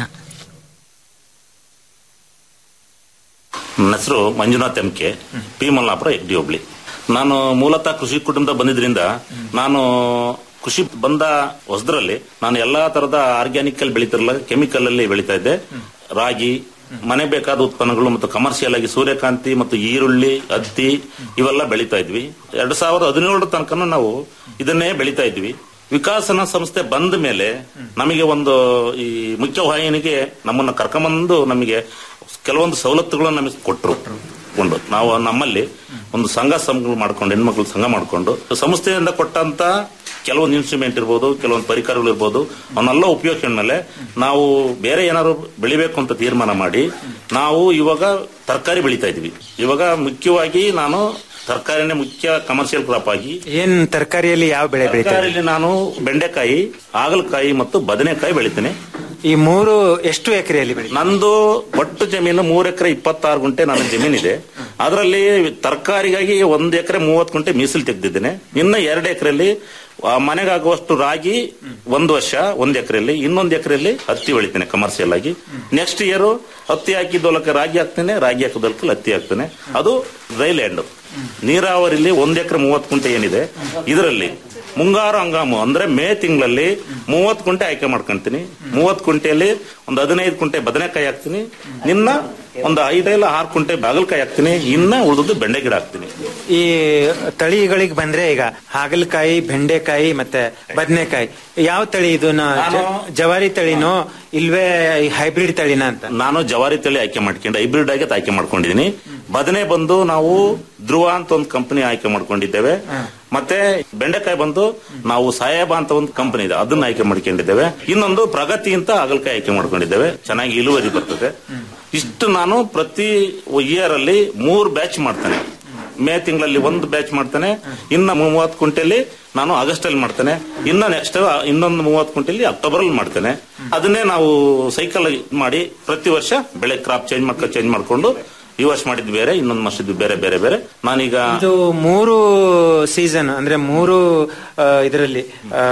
ನನ್ನ ಹೆಸರು Manjunath M K P Mallapura ಎಗ್ಡಿ ಹೋಬ್ಳಿ ನಾನು ಮೂಲತಃ ಕೃಷಿ ಕುಟುಂಬದ ಬಂದಿದ್ರಿಂದ ನಾನು ಕೃಷಿ ಬಂದ ಹೊಸದ್ರಲ್ಲಿ ನಾನು ಎಲ್ಲಾ ತರದ ಆರ್ಗ್ಯಾನಿಕ್ ಅಲ್ಲಿ ಬೆಳೀತಿರಲ್ಲ ಕೆಮಿಕಲ್ ಅಲ್ಲಿ ಬೆಳೀತಾ ಇದ್ದೆ ರಾಗಿ ಮನೆ ಬೇಕಾದ ಉತ್ಪನ್ನಗಳು ಮತ್ತು ಕಮರ್ಷಿಯಲ್ ಆಗಿ ಸೂರ್ಯಕಾಂತಿ ಮತ್ತು ಈರುಳ್ಳಿ ಹತ್ತಿ ಇವೆಲ್ಲ ಬೆಳೀತಾ ಇದ್ವಿ ಎರಡ್ ಸಾವಿರದ ಹದಿನೇಳರ ತನಕ ನಾವು ಇದನ್ನೇ ಬೆಳೀತಾ ಇದ್ವಿ ವಿಕಾಸನ ಸಂಸ್ಥೆ ಬಂದ ಮೇಲೆ ನಮಗೆ ಒಂದು ಈ ಮುಖ್ಯವಾಹಿನಿಗೆ ನಮ್ಮನ್ನ ಕರ್ಕೊಂಬಂದು ನಮಗೆ ಕೆಲವೊಂದು ಸವಲತ್ತುಗಳನ್ನು ನಮಗೆ ಕೊಟ್ಟರು ಕೊಂಡು ನಾವು ನಮ್ಮಲ್ಲಿ ಒಂದು ಸಂಘ ಸಂಘಗಳು ಮಾಡ್ಕೊಂಡು ಹೆಣ್ಮಕ್ಳು ಸಂಘ ಮಾಡ್ಕೊಂಡು ಸಂಸ್ಥೆಯಿಂದ ಕೊಟ್ಟಂತ ಕೆಲವೊಂದು ಇನ್ಸ್ಟ್ರೂಮೆಂಟ್ ಇರ್ಬೋದು ಕೆಲವೊಂದು ಪರಿಕರಗಳು ಇರ್ಬೋದು ಅವನ್ನೆಲ್ಲ ಉಪಯೋಗಿಸ್ಕೊಂಡ್ಮೇಲೆ ನಾವು ಬೇರೆ ಏನಾದ್ರು ಬೆಳಿಬೇಕು ಅಂತ ತೀರ್ಮಾನ ಮಾಡಿ ನಾವು ಇವಾಗ ತರಕಾರಿ ಬೆಳಿತಾ ಇದ್ವಿ ಇವಾಗ ಮುಖ್ಯವಾಗಿ ನಾನು ತರಕಾರಿನೇ ಮುಖ್ಯ ಕಮರ್ಷಿಯಲ್ ಕ್ರಾಪ್ ಆಗಿ ಏನ್ ತರಕಾರಿಯಲ್ಲಿ ಯಾವ ಬೆಳೆ ಬೆಳೀತಾರೆ ತರಕಾರಿಯಲ್ಲಿ ನಾನು ಬೆಂಡೆಕಾಯಿ ಹಾಗಲಕಾಯಿ ಮತ್ತು ಬದನೆಕಾಯಿ ಬೆಳಿತೇನೆ ಈ ಮೂರು ಎಷ್ಟು ಎಕರೆಯಲ್ಲಿ ಬೆಳಿ ನಂದು ಒಟ್ಟು ಜಮೀನು ಮೂರ್ ಎಕರೆ ಇಪ್ಪತ್ತಾರು ಗುಂಟೆ ನನ್ನ ಜಮೀನಿದೆ ಅದರಲ್ಲಿ ತರಕಾರಿಗಾಗಿ ಒಂದ್ ಎಕರೆ ಮೂವತ್ತು ಗುಂಟೆ ಮೀಸಲು ತೆಗೆದಿದ್ದೇನೆ ಇನ್ನು ಎರಡು ಎಕರೆಯಲ್ಲಿ ಮನೆಗಾಗುವಷ್ಟು ರಾಗಿ ಒಂದು ವರ್ಷ ಒಂದ್ ಎಕರೆಯಲ್ಲಿ ಇನ್ನೊಂದು ಎಕರೆಯಲ್ಲಿ ಹತ್ತಿ ಬೆಳಿತೇನೆ ಕಮರ್ಷಿಯಲ್ ಆಗಿ ನೆಕ್ಸ್ಟ್ ಇಯರ್ ಹತ್ತಿ ಹಾಕಿದ್ದೊಲಕ್ಕೆ ರಾಗಿ ಹಾಕ್ತೇನೆ ರಾಗಿ ಹಾಕಿದೊಲಕ್ಕೆ ಹತ್ತಿ ಹಾಕ್ತೇನೆ ಅದು ಡ್ರೈ ಲ್ಯಾಂಡ್ ನೀರಾವರಿಲಿ ಒಂದ್ ಎಕರೆ ಮೂವತ್ತು ಗುಂಟೆ ಏನಿದೆ ಇದರಲ್ಲಿ ಮುಂಗಾರು ಹಂಗಾಮು ಅಂದ್ರೆ ಮೇ ತಿಂಗಳಲ್ಲಿ ಮೂವತ್ತು ಕುಂಟೆ ಆಯ್ಕೆ ಮಾಡ್ಕೊಂತೀನಿ ಮೂವತ್ತು ಕುಂಟೆಯಲ್ಲಿ ಒಂದು ಹದಿನೈದು ಕುಂಟೆ ಬದನೆಕಾಯಿ ಹಾಕ್ತೀನಿ ನಿನ್ನ ಒಂದು ಐದೈಲ್ಲ ಆರು ಕುಂಟೆ ಬಾಗಲಕಾಯಿ ಹಾಕ್ತೀನಿ ಇನ್ನ ಉಳಿದದ್ದು ಬೆಂಡೆ ಗಿಡ ಹಾಕ್ತೀನಿ ಈ ತಳಿಗಳಿಗೆ ಬಂದ್ರೆ ಈಗ ಹಾಗಲಕಾಯಿ ಬೆಂಡೆಕಾಯಿ ಮತ್ತೆ ಬದನೆಕಾಯಿ ಯಾವ ತಳಿ ಇದು ನಾ- ಜ- ಜವಾರಿ ತಳಿನೋ ಇಲ್ವೇ ಹೈಬ್ರಿಡ್ ತಳಿನ ಅಂತ ನಾನು ಜವಾರಿ ತಳಿ ಆಯ್ಕೆ ಮಾಡ್ಕೊಂಡು ಹೈಬ್ರಿಡ್ ಆಗಿ ಆಯ್ಕೆ ಮಾಡ್ಕೊಂಡಿದ್ದೀನಿ ಬದನೆ ಬಂದು ನಾವು ಧ್ರುವ ಅಂತ ಒಂದು ಕಂಪನಿ ಆಯ್ಕೆ ಮಾಡ್ಕೊಂಡಿದ್ದೇವೆ ಮತ್ತೆ ಬೆಂಡೆಕಾಯಿ ಬಂದು ನಾವು ಸಾಹೇಬ ಅಂತ ಒಂದು ಕಂಪನಿ ಇದೆ ಅದನ್ನ ಆಯ್ಕೆ ಮಾಡ್ಕೊಂಡಿದ್ದೇವೆ ಇನ್ನೊಂದು ಪ್ರಗತಿ ಅಂತ ಹಾಗಲಕಾಯಿ ಆಯ್ಕೆ ಮಾಡ್ಕೊಂಡಿದ್ದೇವೆ ಚೆನ್ನಾಗಿ ಇಳುವರಿ ಬರ್ತದೆ ಇಷ್ಟು ನಾನು ಪ್ರತಿ ಇಯರ್ ಅಲ್ಲಿ ಮೂರ್ ಬ್ಯಾಚ್ ಮಾಡ್ತೇನೆ ಮೇ ತಿಂಗಳಲ್ಲಿ ಒಂದು ಬ್ಯಾಚ್ ಮಾಡ್ತೇನೆ ಇನ್ನ ಮೂವತ್ತು ಕುಂಟೆಲಿ ನಾನು ಆಗಸ್ಟ್ ಅಲ್ಲಿ ಮಾಡ್ತೇನೆ ಇನ್ನ ನೆಕ್ಸ್ಟ್ ಇನ್ನೊಂದು ಮೂವತ್ತು ಕುಂಟೆಲಿ ಅಕ್ಟೋಬರ್ ಅಲ್ಲಿ ಮಾಡ್ತೇನೆ ಅದನ್ನೇ ನಾವು ಸೈಕಲ್ ಮಾಡಿ ಪ್ರತಿ ವರ್ಷ ಬೆಳೆ ಕ್ರಾಪ್ ಚೇಂಜ್ ಮಾಡ್ಕೊಂಡು ಚೇಂಜ್ ಮಾಡ್ಕೊಂಡು ಈ ವರ್ಷ ಮಾಡಿದ್ದು ಬೇರೆ ಇನ್ನೊಂದು ವರ್ಷದ್ದು ಬೇರೆ ಬೇರೆ ಬೇರೆ ನಾನೀಗ ಇದು ಮೂರು ಸೀಸನ್ ಅಂದ್ರೆ ಮೂರು ಇದರಲ್ಲಿ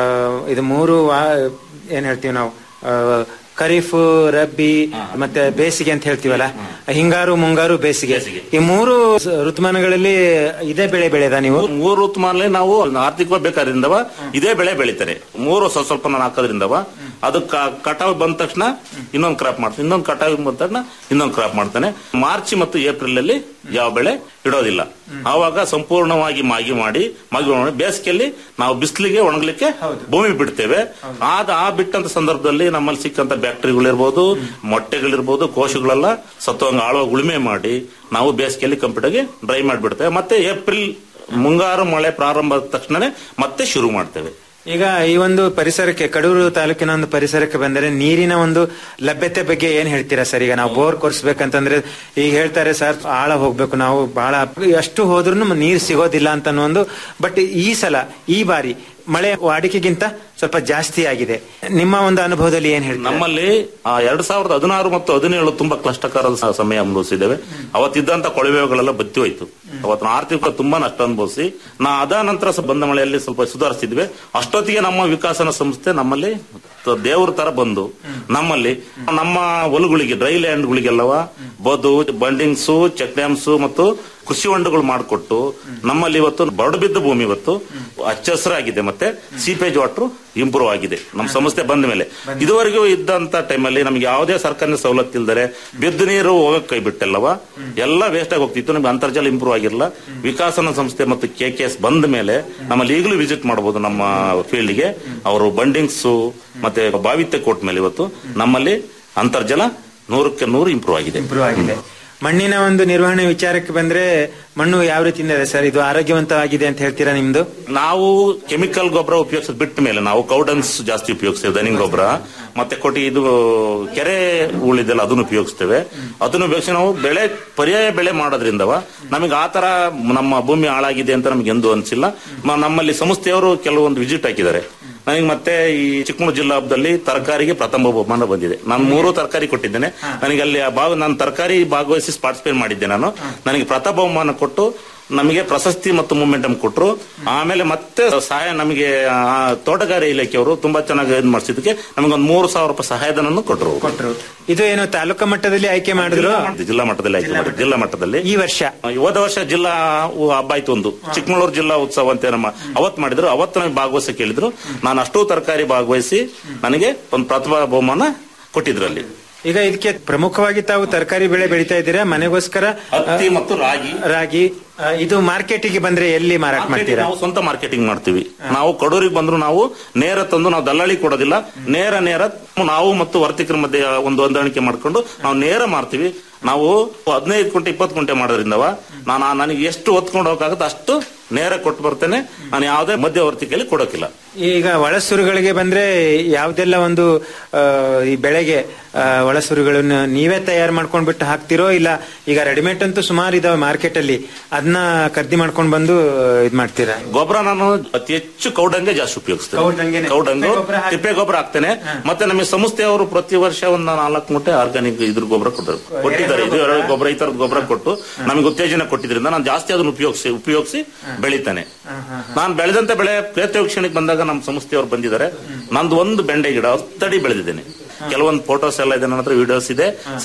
ಇದು ಮೂರು ವಾ- ಏನ್ ಹೇಳ್ತೀವಿ ನಾವು ಆ, ಖರೀಫ್ ರಬ್ಬಿ ಮತ್ತೆ ಬೇಸಿಗೆ ಅಂತ ಹೇಳ್ತೀವಲ್ಲ ಹಿಂಗಾರು ಮುಂಗಾರು ಬೇಸಿಗೆ ಈ ಮೂರು ಸ- ಋತುಮಾನಗಳಲ್ಲಿ ಇದೇ ಬೆಳೆ ಬೆಳೆದ ನೀವು ಮೂರು ಋತುಮಾನಲ್ಲಿ ನಾವು ಆರ್ಥಿಕವಾಗಿ ಬೇಕಾದ್ರಿಂದವ ಇದೇ ಬೆಳೆ ಬೆಳಿತಾರೆ ಮೂರು ಸ್ವಲ್ಪ ಸ್ವಲ್ಪ ನಾನು ಹಾಕೋದ್ರಿಂದವ ಅದು ಕ- ಕಟಾವು ಬಂದ ತಕ್ಷಣ ಇನ್ನೊಂದು ಕ್ರಾಪ್ ಮಾಡ್ತಾನೆ ಇನ್ನೊಂದು ಕಟಾವು ಬಂದ ತಕ್ಷಣ ಇನ್ನೊಂದು ಕ್ರಾಪ್ ಮಾಡ್ತಾನೆ ಮಾರ್ಚ್ ಮತ್ತು ಏಪ್ರಿಲ್ ಅಲ್ಲಿ ಯಾವ ಬೆಳೆ ಇಡೋದಿಲ್ಲ ಆವಾಗ ಸಂಪೂರ್ಣವಾಗಿ ಮಾಗಿ ಮಾಡಿ ಮಾಗಿ ಮಾಡಿ ಬೇಸಿಗೆಯಲ್ಲಿ ನಾವು ಬಿಸಿಲಿಗೆ ಒಣಗಲಿಕ್ಕೆ ಭೂಮಿ ಬಿಡ್ತೇವೆ ಆದ ಆ ಬಿಟ್ಟಂತ ಸಂದರ್ಭದಲ್ಲಿ ನಮ್ಮಲ್ಲಿ ಸಿಕ್ಕಂತ ಬ್ಯಾಕ್ಟರಿಗಳಿರ್ಬೋದು ಮೊಟ್ಟೆಗಳಿರ್ಬೋದು ಕೋಶಗಳೆಲ್ಲ ಸತ್ವಂಗ ಆಳುವ ಉಳುಮೆ ಮಾಡಿ ನಾವು ಬೇಸಿಗೆಯಲ್ಲಿ ಕಂಪ್ಲೀಟ್ ಆಗಿ ಡ್ರೈ ಮಾಡಿಬಿಡ್ತೇವೆ ಮತ್ತೆ ಏಪ್ರಿಲ್ ಮುಂಗಾರು ಮಳೆ ಪ್ರಾರಂಭ ಆದ ತಕ್ಷಣನೇ ಮತ್ತೆ ಶುರು ಮಾಡ್ತೇವೆ ಈಗ ಈ ಒಂದು ಪರಿಸರಕ್ಕೆ ಕಡೂರು ತಾಲೂಕಿನ ಒಂದು ಪರಿಸರಕ್ಕೆ ಬಂದರೆ ನೀರಿನ ಒಂದು ಲಭ್ಯತೆ ಬಗ್ಗೆ ಏನ್ ಹೇಳ್ತೀರಾ ಸರ್ ಈಗ ನಾವು ಬೋರ್ ಕೊರ್ಸ್ಬೇಕಂತಂದ್ರೆ ಈಗ ಹೇಳ್ತಾರೆ ಸರ್ ಆಳ ಹೋಗ್ಬೇಕು ನಾವು ಬಹಳ ಎಷ್ಟು ಹೋದ್ರೂ ನೀರು ಸಿಗೋದಿಲ್ಲ ಅಂತ ಅನ್ನೋ ಒಂದು ಬಟ್ ಈ ಸಲ ಈ ಬಾರಿ ಮಳೆ ವಾಡಿಕೆಗಿಂತ ಸ್ವಲ್ಪ ಜಾಸ್ತಿ ಆಗಿದೆ ನಿಮ್ಮ ಒಂದು ಅನುಭವದಲ್ಲಿ ಏನ್ ಹೇಳ್ತೀರಾ ನಮ್ಮಲ್ಲಿ ಆ ಎರಡ್ ಸಾವಿರದ ಹದಿನಾರು ಮತ್ತು ಹದಿನೇಳು ತುಂಬಾ ಕ್ಲಿಷ್ಟಕರದ ಸ- ಸಮಯ ಅನುಭವಿಸಿದ್ದೇವೆ ಅವತ್ತಿದ್ದಂತ ಕೊಳವೆಗಳೆಲ್ಲ ಬತ್ತಿ ಹೋಯ್ತು ಅವತ್ತು ಆರ್ಥಿಕ ತುಂಬಾ ನಷ್ಟ ಅನುಭವಿಸಿ ನಾ ಅದ ನಂತರ ಸ- ಬಂದ ಮಳೆಯಲ್ಲಿ ಸ್ವಲ್ಪ ಸುಧಾರಿಸಿದ್ವಿ ಅಷ್ಟೊತ್ತಿಗೆ ನಮ್ಮ ವಿಕಾಸನ ಸಂಸ್ಥೆ ನಮ್ಮಲ್ಲಿ ತ- ದೇವ್ರ ತರ ಬಂದು ನಮ್ಮಲ್ಲಿ ನಮ್ಮ ಹೊಲಗಳಿಗೆ ಡ್ರೈ ಲ್ಯಾಂಡ್ಗಳಿಗೆಲ್ಲವ ಬದು ಬಂಡಿಂಗ್ಸು ಚೆಕ್ ಡ್ಯಾಮ್ಸ್ ಮತ್ತು ಕೃಷಿ ಹೊಂಡಗಳು ಮಾಡಿಕೊಟ್ಟು ನಮ್ಮಲ್ಲಿ ಇವತ್ತು ಬರಡು ಬಿದ್ದ ಭೂಮಿ ಇವತ್ತು ಹಚ್ಚ ಹಸಿರಾಗಿದೆ ಮತ್ತೆ ಸೀಪೇಜ್ ವಾಟರ್ ಇಂಪ್ರೂವ್ ಆಗಿದೆ ನಮ್ಮ ಸಂಸ್ಥೆ ಬಂದ ಮೇಲೆ ಇದುವರೆಗೂ ಇದ್ದಂತ ಟೈಮಲ್ಲಿ ನಮ್ಗೆ ಯಾವುದೇ ಸರ್ಕಾರಿ ಸವಲತ್ತು ಇಲ್ದರೆ ಬಿದ್ದು ನೀರು ಹೋಗಕ್ ಕೈ ಬಿಟ್ಟಲ್ಲವ ಎಲ್ಲ ವೇಸ್ಟ್ ಆಗಿ ಹೋಗ್ತಿತ್ತು ನಮ್ಗೆ ಅಂತರ್ಜಲ ಇಂಪ್ರೂವ್ ಆಗಿರಲ್ಲ ವಿಕಾಸನ ಸಂಸ್ಥೆ ಮತ್ತು ಕೆ ಕೆ ಎಸ್ ಬಂದ ಮೇಲೆ ನಮ್ಮಲ್ಲಿ ಈಗಲೂ ವಿಸಿಟ್ ಮಾಡಬಹುದು ನಮ್ಮ ಫೀಲ್ಡ್ಗೆ ಅವರು ಬಂಡಿಂಗ್ಸ್ ಮತ್ತೆ ಬಾವಿತ್ಯ ಕೊಟ್ಟ ಮೇಲೆ ಇವತ್ತು ನಮ್ಮಲ್ಲಿ ಅಂತರ್ಜಲ ನೂರಕ್ಕೆ ನೂರು ಇಂಪ್ರೂವ್ ಆಗಿದೆ ಇಂಪ್ರೂವ್ ಆಗಿದೆ ಮಣ್ಣಿನ ಒಂದು ನಿರ್ವಹಣೆ ವಿಚಾರಕ್ಕೆ ಬಂದ್ರೆ ಮಣ್ಣು ಯಾವ ರೀತಿಯಿಂದ ಇದೆ ಸರ್ ಇದು ಆರೋಗ್ಯವಂತವಾಗಿದೆ ಅಂತ ಹೇಳ್ತೀರಾ ನಿಮ್ದು ನಾವು ಕೆಮಿಕಲ್ ಗೊಬ್ಬರ ಉಪಯೋಗಿಸೋದು ಬಿಟ್ಟ ಮೇಲೆ ನಾವು ಕೌಡನ್ಸ್ ಜಾಸ್ತಿ ಉಪಯೋಗಿಸ್ತೇವೆ ದನಿಂಗ್ ಗೊಬ್ಬರ ಮತ್ತೆ ಕೊಟ್ಟಿ ಇದು ಕೆರೆ ಉಳಿದೆಲ್ಲ ಅದನ್ನು ಉಪಯೋಗಿಸ್ತೇವೆ ಅದನ್ನು ಉಪಯೋಗಿಸಿ ನಾವು ಬೆಳೆ ಪರ್ಯಾಯ ಬೆಳೆ ಮಾಡೋದ್ರಿಂದವ ನಮಗೆ ಆ ತರ ನಮ್ಮ ಭೂಮಿ ಹಾಳಾಗಿದೆ ಅಂತ ನಮ್ಗೆ ಎಂದೂ ಅನ್ಸಿಲ್ಲ ಮ- ನಮ್ಮಲ್ಲಿ ಸಂಸ್ಥೆಯವರು ಕೆಲವೊಂದು ವಿಸಿಟ್ ಹಾಕಿದ್ದಾರೆ ನನಗೆ ಮತ್ತೆ ಈ ಚಿಕ್ಕಮಗಳೂರು ಜಿಲ್ಲಾ ಹಬ್ಬದಲ್ಲಿ ತರಕಾರಿಗೆ ಪ್ರಥಮ ಬಹುಮಾನ ಬಂದಿದೆ ನಾನು ಮೂರು ತರಕಾರಿ ಕೊಟ್ಟಿದ್ದೇನೆ ನನಗೆ ಅಲ್ಲಿ ಆ ಭಾಗ ನಾನು ತರಕಾರಿ ಭಾಗವಹಿಸಿ ಪಾರ್ಟಿಸಿಪೇಟ್ ಮಾಡಿದ್ದೆ ನಾನು ನನಗೆ ಪ್ರಥಮ ಬಹುಮಾನ ಕೊಟ್ಟು ನಮಗೆ ಪ್ರಶಸ್ತಿ ಮತ್ತು ಮೂಮೆಂಟಮ್ ಕೊಟ್ಟರು ಆಮೇಲೆ ಮತ್ತೆ ಸಹಾಯ ನಮಗೆ ಆ, ತೋಟಗಾರಿಕೆ ಇಲಾಖೆಯವರು ತುಂಬಾ ಚೆನ್ನಾಗಿ ಇದು ಮಾಡಿಸಿದ್ದಕ್ಕೆ ನಮಗೆ ಒಂದು ಮೂರು ಸಾವಿರ ರೂಪಾಯಿ ಸಹಾಯಧನನ್ನು ಕೊಟ್ಟರು ಕೊಟ್ಟರು ಇದು ಏನು ತಾಲೂಕಾ ಮಟ್ಟದಲ್ಲಿ ಆಯ್ಕೆ ಮಾಡಿದ್ರು ಜಿಲ್ಲಾ ಮಟ್ಟದಲ್ಲಿ ಆಯ್ಕೆ ಮಾಡಿದ್ರು ಜಿಲ್ಲಾ ಮಟ್ಟದಲ್ಲಿ ಈ ವರ್ಷ ಹೋದ ವರ್ಷ ಜಿಲ್ಲಾ ಉ- ಹಬ್ಬ ಆಯ್ತು ಒಂದು ಚಿಕ್ಕಮಗಳೂರು ಜಿಲ್ಲಾ ಉತ್ಸವ ಅಂತ ನಮ್ಮ ಅವತ್ ಮಾಡಿದ್ರು ಅವತ್ತು ನನಗೆ ಭಾಗವಹಿಸಕ್ಕೆ ಹೇಳಿದ್ರು ನಾನು ಅಷ್ಟೂ ತರಕಾರಿ ಭಾಗವಹಿಸಿ ನನಗೆ ಒಂದು ಪ್ರತಿಭಾ ಬಹುಮಾನ ಕೊಟ್ಟಿದ್ರು ಅಲ್ಲಿ ಈಗ ಇದಕ್ಕೆ ಪ್ರಮುಖವಾಗಿ ತಾವು ತರಕಾರಿ ಬೆಳೆ ಬೆಳೀತಾ ಇದ್ದೀರಾ ಮನೆಗೋಸ್ಕರ ಹತ್ತಿ ಮತ್ತು ರಾಗಿ ರಾಗಿ ಆ, ಇದು ಮಾರ್ಕೆಟಿಗೆ ಬಂದ್ರೆ ಎಲ್ಲಿ ಮಾರಾಟ ಮಾಡ್ತೀರಾ ನಾವು ಸ್ವಂತ ಮಾರ್ಕೆಟಿಂಗ್ ಮಾಡ್ತೀವಿ ನಾವು ಕಡೂರಿಗೆ ಬಂದ್ರು ನಾವು ನೇರ ತಂದು ನಾವು ದಲ್ಲಾಳಿ ಕೊಡೋದಿಲ್ಲ ನೇರ ನೇರ ನಾವು ಮತ್ತು ವರ್ತಕರ ಮಧ್ಯೆ ಒಂದು ಹೊಂದಾಣಿಕೆ ಮಾಡ್ಕೊಂಡು ನಾವು ನೇರ ಮಾರ್ತೀವಿ ನಾವು ಹದಿನೈದು ಕುಂಟೆ ಇಪ್ಪತ್ತು ಕುಂಟೆ ಮಾಡೋದ್ರಿಂದವ ನಾನು ಆ- ನನಗೆ ಎಷ್ಟು ಹೊತ್ಕೊಂಡು ಹೋಗಕ್ಕಾಗುತ್ತೆ ಅಷ್ಟು ನೇರ ಕೊಟ್ಟು ಬರ್ತೇನೆ ನಾನು ಯಾವುದೇ ಮಧ್ಯವರ್ತಿಕೆಯಲ್ಲಿ ಕೊಡೋಕಿಲ್ಲ ಈಗ ಒಳಸುರುಗಳಿಗೆ ಬಂದ್ರೆ ಯಾವ್ದೆಲ್ಲ ಒಂದು ಆ, ಈ ಬೆಳೆಗೆ ಆ, ಒಳಸುರುಗಳನ್ನು ನೀವೇ ತಯಾರು ಮಾಡ್ಕೊಂಡ್ ಬಿಟ್ಟು ಹಾಕ್ತಿರೋ ಇಲ್ಲ ಈಗ ರೆಡಿಮೇಡ್ ಅಂತೂ ಸುಮಾರು ಇದಾವೆ ಮಾರ್ಕೆಟ್ ಅಲ್ಲಿ ಅದನ್ನ ಖರೀದಿ ಮಾಡ್ಕೊಂಡ್ ಬಂದು ಇದ್ ಮಾಡ್ತೀರಾ ಗೊಬ್ಬರ ನಾನು ಅತಿ ಹೆಚ್ಚು ಕೌಡಂಗೆ ಜಾಸ್ತಿ ಉಪಯೋಗಿಸ್ತೇನೆ ಕೌಡಂಗೆನೆ. ಕೌಡಂಗು ತಿಪ್ಪೆ ಗೊಬ್ಬರ ಹಾಕಿ- ತಿಪ್ಪೆ ಗೊಬ್ಬರ ಹಾಕ್ತೇನೆ ಮತ್ತೆ ನಮಗೆ ಸಂಸ್ಥೆಯವರು ಪ್ರತಿ ವರ್ಷ ಒಂದು ನಾಲ್ಕು ಮೂಟೆ ಆರ್ಗಾನಿಕ್ ಇದ್ರ ಗೊಬ್ಬರ ಕೊಟ್ಟರು ಕೊಟ್ಟಿದ್ದಾರೆ ಇದು ಎರಡು ಗೊಬ್ಬರ ಈ ತರದ ಗೊಬ್ಬರ ಕೊಟ್ಟು ನಮಗೆ ಉತ್ತೇಜನ ಕೊಟ್ಟಿದ್ರಿಂದ ನಾನು ಜಾಸ್ತಿ ಅದನ್ನು ಉಪಯೋಗಿಸಿ ಉಪಯೋಗಿಸಿ ಬೆಳಿತಾನೆ ನಾನು ಬೆಳೆದಂತ ಬೆಳೆ ಪ್ರೇತ್ಯೋಕ್ಷಣಕ್ಕೆ ಬಂದಾಗ ನಮ್ಮ ಸಂಸ್ಥೆಯವರು ಬಂದಿದ್ದಾರೆ ನಂದು ಒಂದು ಬೆಂಡೆ ಗಿಡ ಹತ್ತಡಿ ಬೆಳೆದಿದ್ದೇನೆ ಕೆಲವೊಂದು ಫೋಟೋಸ್ ಎಲ್ಲ ಇದೆ ನನ್ನ ಹತ್ರ ವಿಡಿಯೋಸ್ ಇದೆ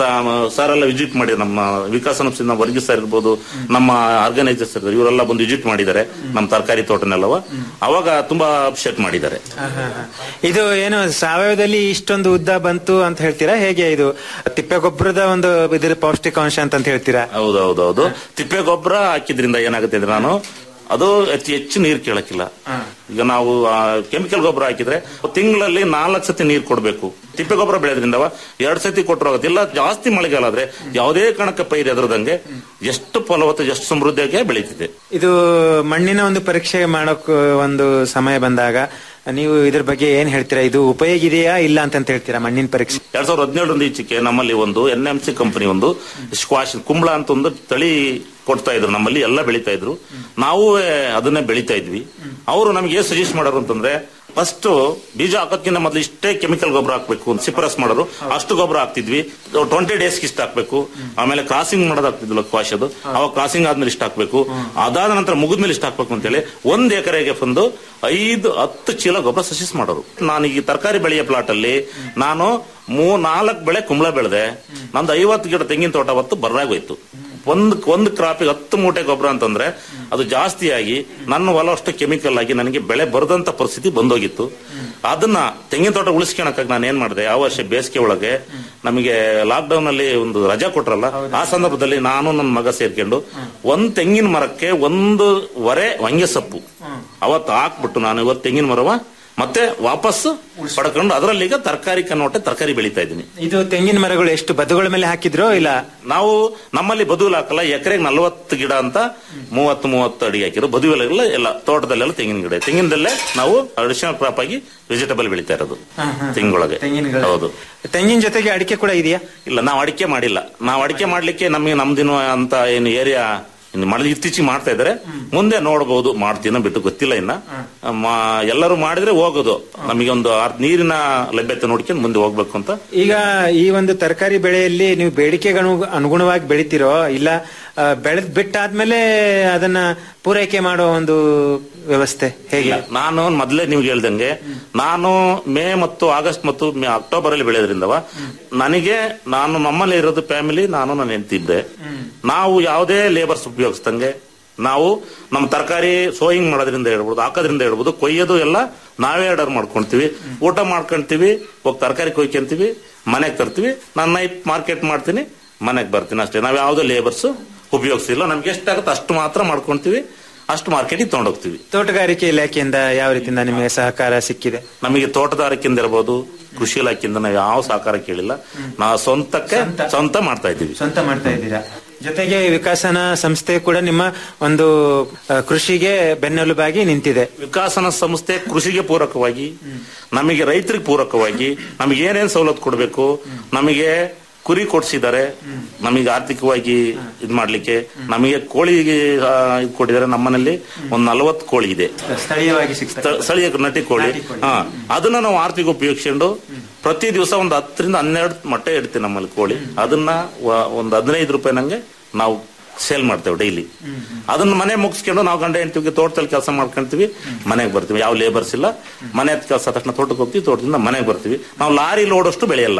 ಸರ್ ಎಲ್ಲ ವಿಸಿಟ್ ಮಾಡಿ ನಮ್ಮ ವಿಕಾಸ ಸಂಸ್ಥೆಯಿಂದ ವರ್ಗೀಸ್ ಸರ್ ಇರ್ಬೋದು ನಮ್ಮ ಆರ್ಗನೈಸರ್ಸ್ ಇರ್ಬೋದು ಇವರೆಲ್ಲ ಬಂದು ವಿಸಿಟ್ ಮಾಡಿದ್ದಾರೆ ನಮ್ಮ ತರಕಾರಿ ತೋಟನೆಲ್ಲವ ಅವಾಗ ತುಂಬಾ ಅಪ್ಸೆಟ್ ಮಾಡಿದ್ದಾರೆ ಹಾ, ಹಾ, ಹಾ. ಇದು ಏನು ಸಾವಯವದಲ್ಲಿ ಇಷ್ಟೊಂದು ಉದ್ದ ಬಂತು ಅಂತ ಹೇಳ್ತೀರಾ ಹೇಗೆ ಇದು ತಿಪ್ಪೆ ಗೊಬ್ಬರದ ಒಂದು ಇದ್ರ ಪೌಷ್ಟಿಕಾಂಶ ಅಂತ ಅಂತ ಹೇಳ್ತೀರಾ ಹೌದೌದೌದು ತಿಪ್ಪೆ ಗೊಬ್ಬರ ಹಾಕಿದ್ರಿಂದ ಏನಾಗುತ್ತೆ ಅಂದ್ರೆ ನಾನು ಅದು ಅತಿ ಹೆಚ್ಚು ನೀರು ಕೇಳಕ್ಕಿಲ್ಲ ಈಗ ನಾವು ಕೆಮಿಕಲ್ ಗೊಬ್ಬರ ಹಾಕಿದ್ರೆ ತಿಂಗಳಲ್ಲಿ ನಾಲ್ಕು ಸತಿ ನೀರು ಕೊಡಬೇಕು ತಿಪ್ಪೆ ಗೊಬ್ಬರ ಬೆಳೆದ್ರಿಂದ ಎರಡ್ ಸತಿ ಕೊಟ್ಟರು ಆಗುತ್ತೆ ಇಲ್ಲ ಜಾಸ್ತಿ ಮಳೆಗಾಲ ಆದ್ರೆ ಯಾವುದೇ ಕಣಕ್ಕೆ ಪೈರು ಎದುರದಂಗೆ ಎಷ್ಟು ಫಲವತ್ತ ಎಷ್ಟು ಸಮೃದ್ಧಿಯಾಗಿ ಬೆಳೀತಿದೆ ಇದು ಮಣ್ಣಿನ ಒಂದು ಪರೀಕ್ಷೆ ಮಾಡೋಕ್ ಒಂದು ಸಮಯ ಬಂದಾಗ ನೀವು ಇದ್ರ ಬಗ್ಗೆ ಏನ್ ಹೇಳ್ತೀರಾ ಇದು ಉಪಯೋಗ ಇದೆಯಾ ಇಲ್ಲ ಅಂತ ಹೇಳ್ತೀರಾ ಮಣ್ಣಿನ ಪರೀಕ್ಷೆ ಎರಡ್ ಸಾವಿರದ ಹದಿನೇಳರಿಂದ ಈಚೆಗೆ ನಮ್ಮಲ್ಲಿ ಒಂದು ಎನ್ ಎಂ ಸಿ ಕಂಪನಿ ಒಂದು ಸ್ಕ್ವಾಶ್ ಕುಂಬಳ ಅಂತ ಒಂದು ತಳಿ ಕೊಡ್ತಾ ಇದ್ರು ನಮ್ಮಲ್ಲಿ ಎಲ್ಲ ಬೆಳೀತಾ ಇದ್ರು ನಾವು ಅದನ್ನೇ ಬೆಳೀತಾ ಇದ್ವಿ ಅವರು ನಮ್ಗೆ ಏನ್ ಸಜೆಸ್ಟ್ ಮಾಡೋರು ಅಂತಂದ್ರೆ ಫಸ್ಟ್ ಬೀಜ ಹಾಕೋದ್ಕಿಂತ ಮೊದಲು ಇಷ್ಟೇ ಕೆಮಿಕಲ್ ಗೊಬ್ಬರ ಹಾಕ್ಬೇಕು ಸಿಪ್ರಸ್ ಮಾಡೋರು ಅಷ್ಟು ಗೊಬ್ಬರ ಹಾಕ್ತಿದ್ವಿ ಟ್ವೆಂಟಿ ಡೇಸ್ ಇಷ್ಟ ಹಾಕ್ಬೇಕು ಆಮೇಲೆ ಕ್ರಾಸಿಂಗ್ ಮಾಡೋದು ಆಗ್ತಿದ್ದಿಲ್ಲ ಕ್ವಾಶ್ ಅದು ಅವಾಗ ಕ್ರಾಸಿಂಗ್ ಆದ್ಮೇಲೆ ಇಷ್ಟ ಹಾಕ್ಬೇಕು ಅದಾದ ನಂತರ ಮುಗಿದ್ಮೇಲೆ ಇಷ್ಟ ಹಾಕ್ಬೇಕು ಅಂತೇಳಿ ಒಂದ್ ಎಕರೆಗೆ ಬಂದು ಐದು ಹತ್ತು ಚೀಲ ಗೊಬ್ಬರ ಸಜೆಸ್ಟ್ ಮಾಡೋರು ನಾನು ಈ ತರಕಾರಿ ಬೆಳೆಯ ಪ್ಲಾಟ್ ಅಲ್ಲಿ ನಾನು ಮೂ ನಾಲ್ಕು ಬೆಳೆ ಕುಂಬಳ ಬೆಳೆದೆ ನಂದು ಐವತ್ತು ಗಿಡ ತೆಂಗಿನ ತೋಟ ಅವತ್ತು ಬರ್ರಾಗೋಯ್ತು ಒಂದ್ ಒಂದು ಕ್ರಾಪಿಗೆ ಹತ್ತು ಮೂಟೆ ಗೊಬ್ಬರ ಅಂತಂದ್ರೆ ಅದು ಜಾಸ್ತಿಯಾಗಿ ನನ್ನ ಹೊಲ ಅಷ್ಟು ಕೆಮಿಕಲ್ ಆಗಿ ನನಗೆ ಬೆಳೆ ಬರದಂತ ಪರಿಸ್ಥಿತಿ ಬಂದೋಗಿತ್ತು ಅದನ್ನ ತೆಂಗಿನ ತೋಟ ಉಳಿಸ್ಕೊಳಕ್ಕಾಗಿ ನಾನು ಏನ್ ಮಾಡಿದೆ ಆ ವರ್ಷ ಬೇಸಿಗೆ ಒಳಗೆ ನಮಗೆ ಲಾಕ್ ಡೌನ್ ಅಲ್ಲಿ ಒಂದು ರಜಾ ಕೊಟ್ರಲ್ಲ ಆ ಸಂದರ್ಭದಲ್ಲಿ ನಾನು ನನ್ನ ಮಗ ಸೇರ್ಕೊಂಡು ಒಂದ್ ತೆಂಗಿನ ಮರಕ್ಕೆ ಒಂದು ವರೆ ಹೊಂಗೆ ಸೊಪ್ಪು ಅವತ್ತು ಹಾಕ್ಬಿಟ್ಟು ನಾನು ಇವತ್ತು ತೆಂಗಿನ ಮರವ ಮತ್ತೆ ವಾಪಸ್ ಪಡ್ಕೊಂಡು ಅದರಲ್ಲಿ ಈಗ ತರಕಾರಿ ಕನ್ನೋಟೆ ತರಕಾರಿ ಬೆಳೀತಾ ಇದ್ದೀನಿ ಇದು ತೆಂಗಿನ ಮರಗಳು ಎಷ್ಟು ಬದುಗಳ ಮೇಲೆ ಹಾಕಿದ್ರೋ ಇಲ್ಲ ನಾವು ನಮ್ಮಲ್ಲಿ ಬದುವಲ್ ಹಾಕಲ್ಲ ಎಕರೆಗೆ ನಲವತ್ತು ಗಿಡ ಅಂತ ಮೂವತ್ತು ಮೂವತ್ತು ಅಡಿ ಹಾಕಿರೋ ಬದುವಲೆಲ್ಲ ಎಲ್ಲ ತೋಟದಲ್ಲೆಲ್ಲ ತೆಂಗಿನ ಗಿಡ ತೆಂಗಿನದಲ್ಲೇ ನಾವು ಅಡಿಷನಲ್ ಕ್ರಾಪ್ ಆಗಿ ವೆಜಿಟಬಲ್ ಬೆಳೀತಾ ಇರೋದು ತೆಂಗೊಳಗೆ ತೆಂಗಿನಗಳು. ಹೌದು ತೆಂಗಿನ ಜೊತೆಗೆ ಅಡಿಕೆ ಕೂಡ ಇದೆಯಾ ಇಲ್ಲ ನಾವು ಅಡಿಕೆ ಮಾಡಿಲ್ಲ ನಾವು ಅಡಿಕೆ ಮಾಡ್ಲಿಕ್ಕೆ ನಮಗೆ ನಮ್ದಿನ ಅಂತ ಏನು ಏರಿಯಾ ಇನ್ನು ಮಾಡಿದ ಇತ್ತೀಚೆಗೆ ಮಾಡ್ತಾ ಇದಾರೆ ಮುಂದೆ ನೋಡಬಹುದು ಮಾಡ್ತೀನೋ ಬಿಟ್ಟು ಗೊತ್ತಿಲ್ಲ ಇನ್ನ ಮಾ- ಎಲ್ಲರೂ ಮಾಡಿದ್ರೆ ಹೋಗೋದು ನಮಗೆ ಒಂದು ಅರ್- ನೀರಿನ ಲಭ್ಯತೆ ನೋಡ್ಕೊಂಡು ಮುಂದೆ ಹೋಗ್ಬೇಕು ಅಂತ ಈಗ ಈ ಒಂದು ತರಕಾರಿ ಬೆಳೆಯಲ್ಲಿ ನೀವು ಬೇಡಿಕೆಗೆ ಅನು- ಅನುಗುಣವಾಗಿ ಬೆಳಿತೀರೋ ಇಲ್ಲ ಆ, ಬೆಳೆದ್ ಬಿಟ್ಟಾದ್ಮೇಲೆ ಅದನ್ನ ಪೂರೈಕೆ ಮಾಡೋ ಒಂದು ವ್ಯವಸ್ಥೆ ಹೇಗೆ ಇಲ್ಲ, ನಾನು ಮೊದಲೇ ನಿಮ್ಗೆ ಹೇಳ್ದಂಗೆ ನಾನು ಮೇ ಮತ್ತು ಆಗಸ್ಟ್ ಮತ್ತು ಮೇ ಅಕ್ಟೋಬರ್ ಅಲ್ಲಿ ಬೆಳೆಯೋದ್ರಿಂದವ ನನಗೆ ನಾನು ನಮ್ಮಲ್ಲಿ ಇರೋದು ಫ್ಯಾಮಿಲಿ ನಾನು ನನ್ನ ಹೆಂಡತಿ ಇದ್ದೆ ನಾವು ಯಾವುದೇ ಲೇಬರ್ಸ್ ಉಪಯೋಗಿಸ್ದಂಗೆ ನಾವು ನಮ್ಮ ತರಕಾರಿ ಸೋಯಿಂಗ್ ಮಾಡೋದ್ರಿಂದ ಹೇಳ್ಬೋದು ಹಾಕೋದ್ರಿಂದ ಹೇಳ್ಬೋದು ಕೊಯ್ಯೋದು ಎಲ್ಲ ನಾವೇ ಆರ್ಡರ್ ಮಾಡ್ಕೊಂತೀವಿ ಊಟ ಮಾಡ್ಕೊಂತೀವಿ ಹೋಗಿ ತರಕಾರಿ ಕೊಯ್ಕೊಂತೀವಿ ಮನೆಗೆ ತರ್ತೀವಿ ನಾನು ನೈಟ್ ಮಾರ್ಕೆಟ್ ಮಾಡ್ತೀನಿ ಮನೆಗೆ ಬರ್ತೀನಿ ಅಷ್ಟೇ ನಾವು ಯಾವುದೋ ಲೇಬರ್ಸ್ ಉಪಯೋಗಿಸಿಲ್ಲ ನಮ್ಗೆ ಎಷ್ಟಾಗುತ್ತೆ ಅಷ್ಟು ಮಾತ್ರ ಮಾಡ್ಕೊಂತೀವಿ ಅಷ್ಟು ಮಾರ್ಕೆಟಿಗೆ ತಗೊಂಡೋಗ್ತೀವಿ ತೋಟಗಾರಿಕೆ ಇಲಾಖೆಯಿಂದ ಯಾವ ರೀತಿಯಿಂದ ನಿಮಗೆ ಸಹಕಾರ ಸಿಕ್ಕಿದೆ ನಮಗೆ ತೋಟಗಾರಿಕೆಯಿಂದ ಇರ್ಬೋದು ಕೃಷಿ ಇಲಾಖೆಯಿಂದ ನಾವು ಯಾವ ಸಹಕಾರ ಕೇಳಿಲ್ಲ ನಾವು ಸ್ವಂತಕ್ಕೆ ಸ್ವಂತ ಮಾಡ್ತಾ ಇದ್ದೀವಿ ಸ್ವಂತ ಮಾಡ್ತಾ ಇದ್ದೀರಾ ಜೊತೆಗೆ ವಿಕಾಸನ ಸಂಸ್ಥೆ ಕೂಡ ನಿಮ್ಮ ಒಂದು ಆ, ಕೃಷಿಗೆ ಬೆನ್ನೆಲುಬಾಗಿ ನಿಂತಿದೆ ವಿಕಾಸನ ಸಂಸ್ಥೆ ಕೃಷಿಗೆ ಪೂರಕವಾಗಿ ನಮಗೆ ರೈತರಿಗೆ ಪೂರಕವಾಗಿ ನಮಗೆ ಏನೇನ್ ಸವಲತ್ತು ಕೊಡಬೇಕು ನಮಗೆ ಕುರಿ ಕೊಡ್ಸಿದ್ದಾರೆ ನಮಗೆ ಆರ್ಥಿಕವಾಗಿ ಇದ್ ಮಾಡ್ಲಿಕ್ಕೆ ನಮಗೆ ಕೋಳಿಗೆ ಆ, ಇದ್ ಕೊಟ್ಟಿದ್ದಾರೆ ನಮ್ಮನಲ್ಲಿ ಒಂದ್ ನಲವತ್ತು ಕೋಳಿ ಇದೆ ಸ್ಥಳೀಯವಾಗಿ ಸಿಗ್ತದೆ ಸ್ಥ- ಸ್ಥಳೀಯ ನಟಿ ಕೋಳಿ ಹಾ ಅದನ್ನ ನಾವು ಆರ್ಥಿಕ ಉಪಯೋಗಿಸ್ಕೊಂಡು ಪ್ರತಿ ದಿವಸ ಒಂದು ಹತ್ತರಿಂದ ಹನ್ನೆರಡು ಮೊಟ್ಟೆ ಇಡ್ತೀವಿ ನಮ್ಮಲ್ಲಿ ಕೋಳಿ ಅದನ್ನ ವ- ಒಂದು ಹದಿನೈದು ರೂಪಾಯಿ ನಂಗೆ ನಾವು ಸೇಲ್ ಮಾಡ್ತೇವೆ ಡೈಲಿ ಅದನ್ನ ಮನೆ ಮುಗಿಸ್ಕೊಂಡು ನಾವು ಗಂಡ ಹೆಂಡ್ತಿಗೆ ತೋಟದಲ್ಲಿ ಕೆಲಸ ಮಾಡ್ಕೊಂತೀವಿ ಮನೆಗೆ ಬರ್ತೀವಿ ಯಾವ ಲೇಬರ್ಸ್ ಇಲ್ಲ ಮನೆ ಕೆಲಸ ತಕ್ಷಣ ತೋಟಕ್ಕೆ ಹೋಗ್ತೀವಿ ತೋಟದಿಂದ ಮನೆಗೆ ಬರ್ತೀವಿ ನಾವು ಲಾರಿ ಲೋಡಷ್ಟು ಬೆಳೆಯಲ್ಲ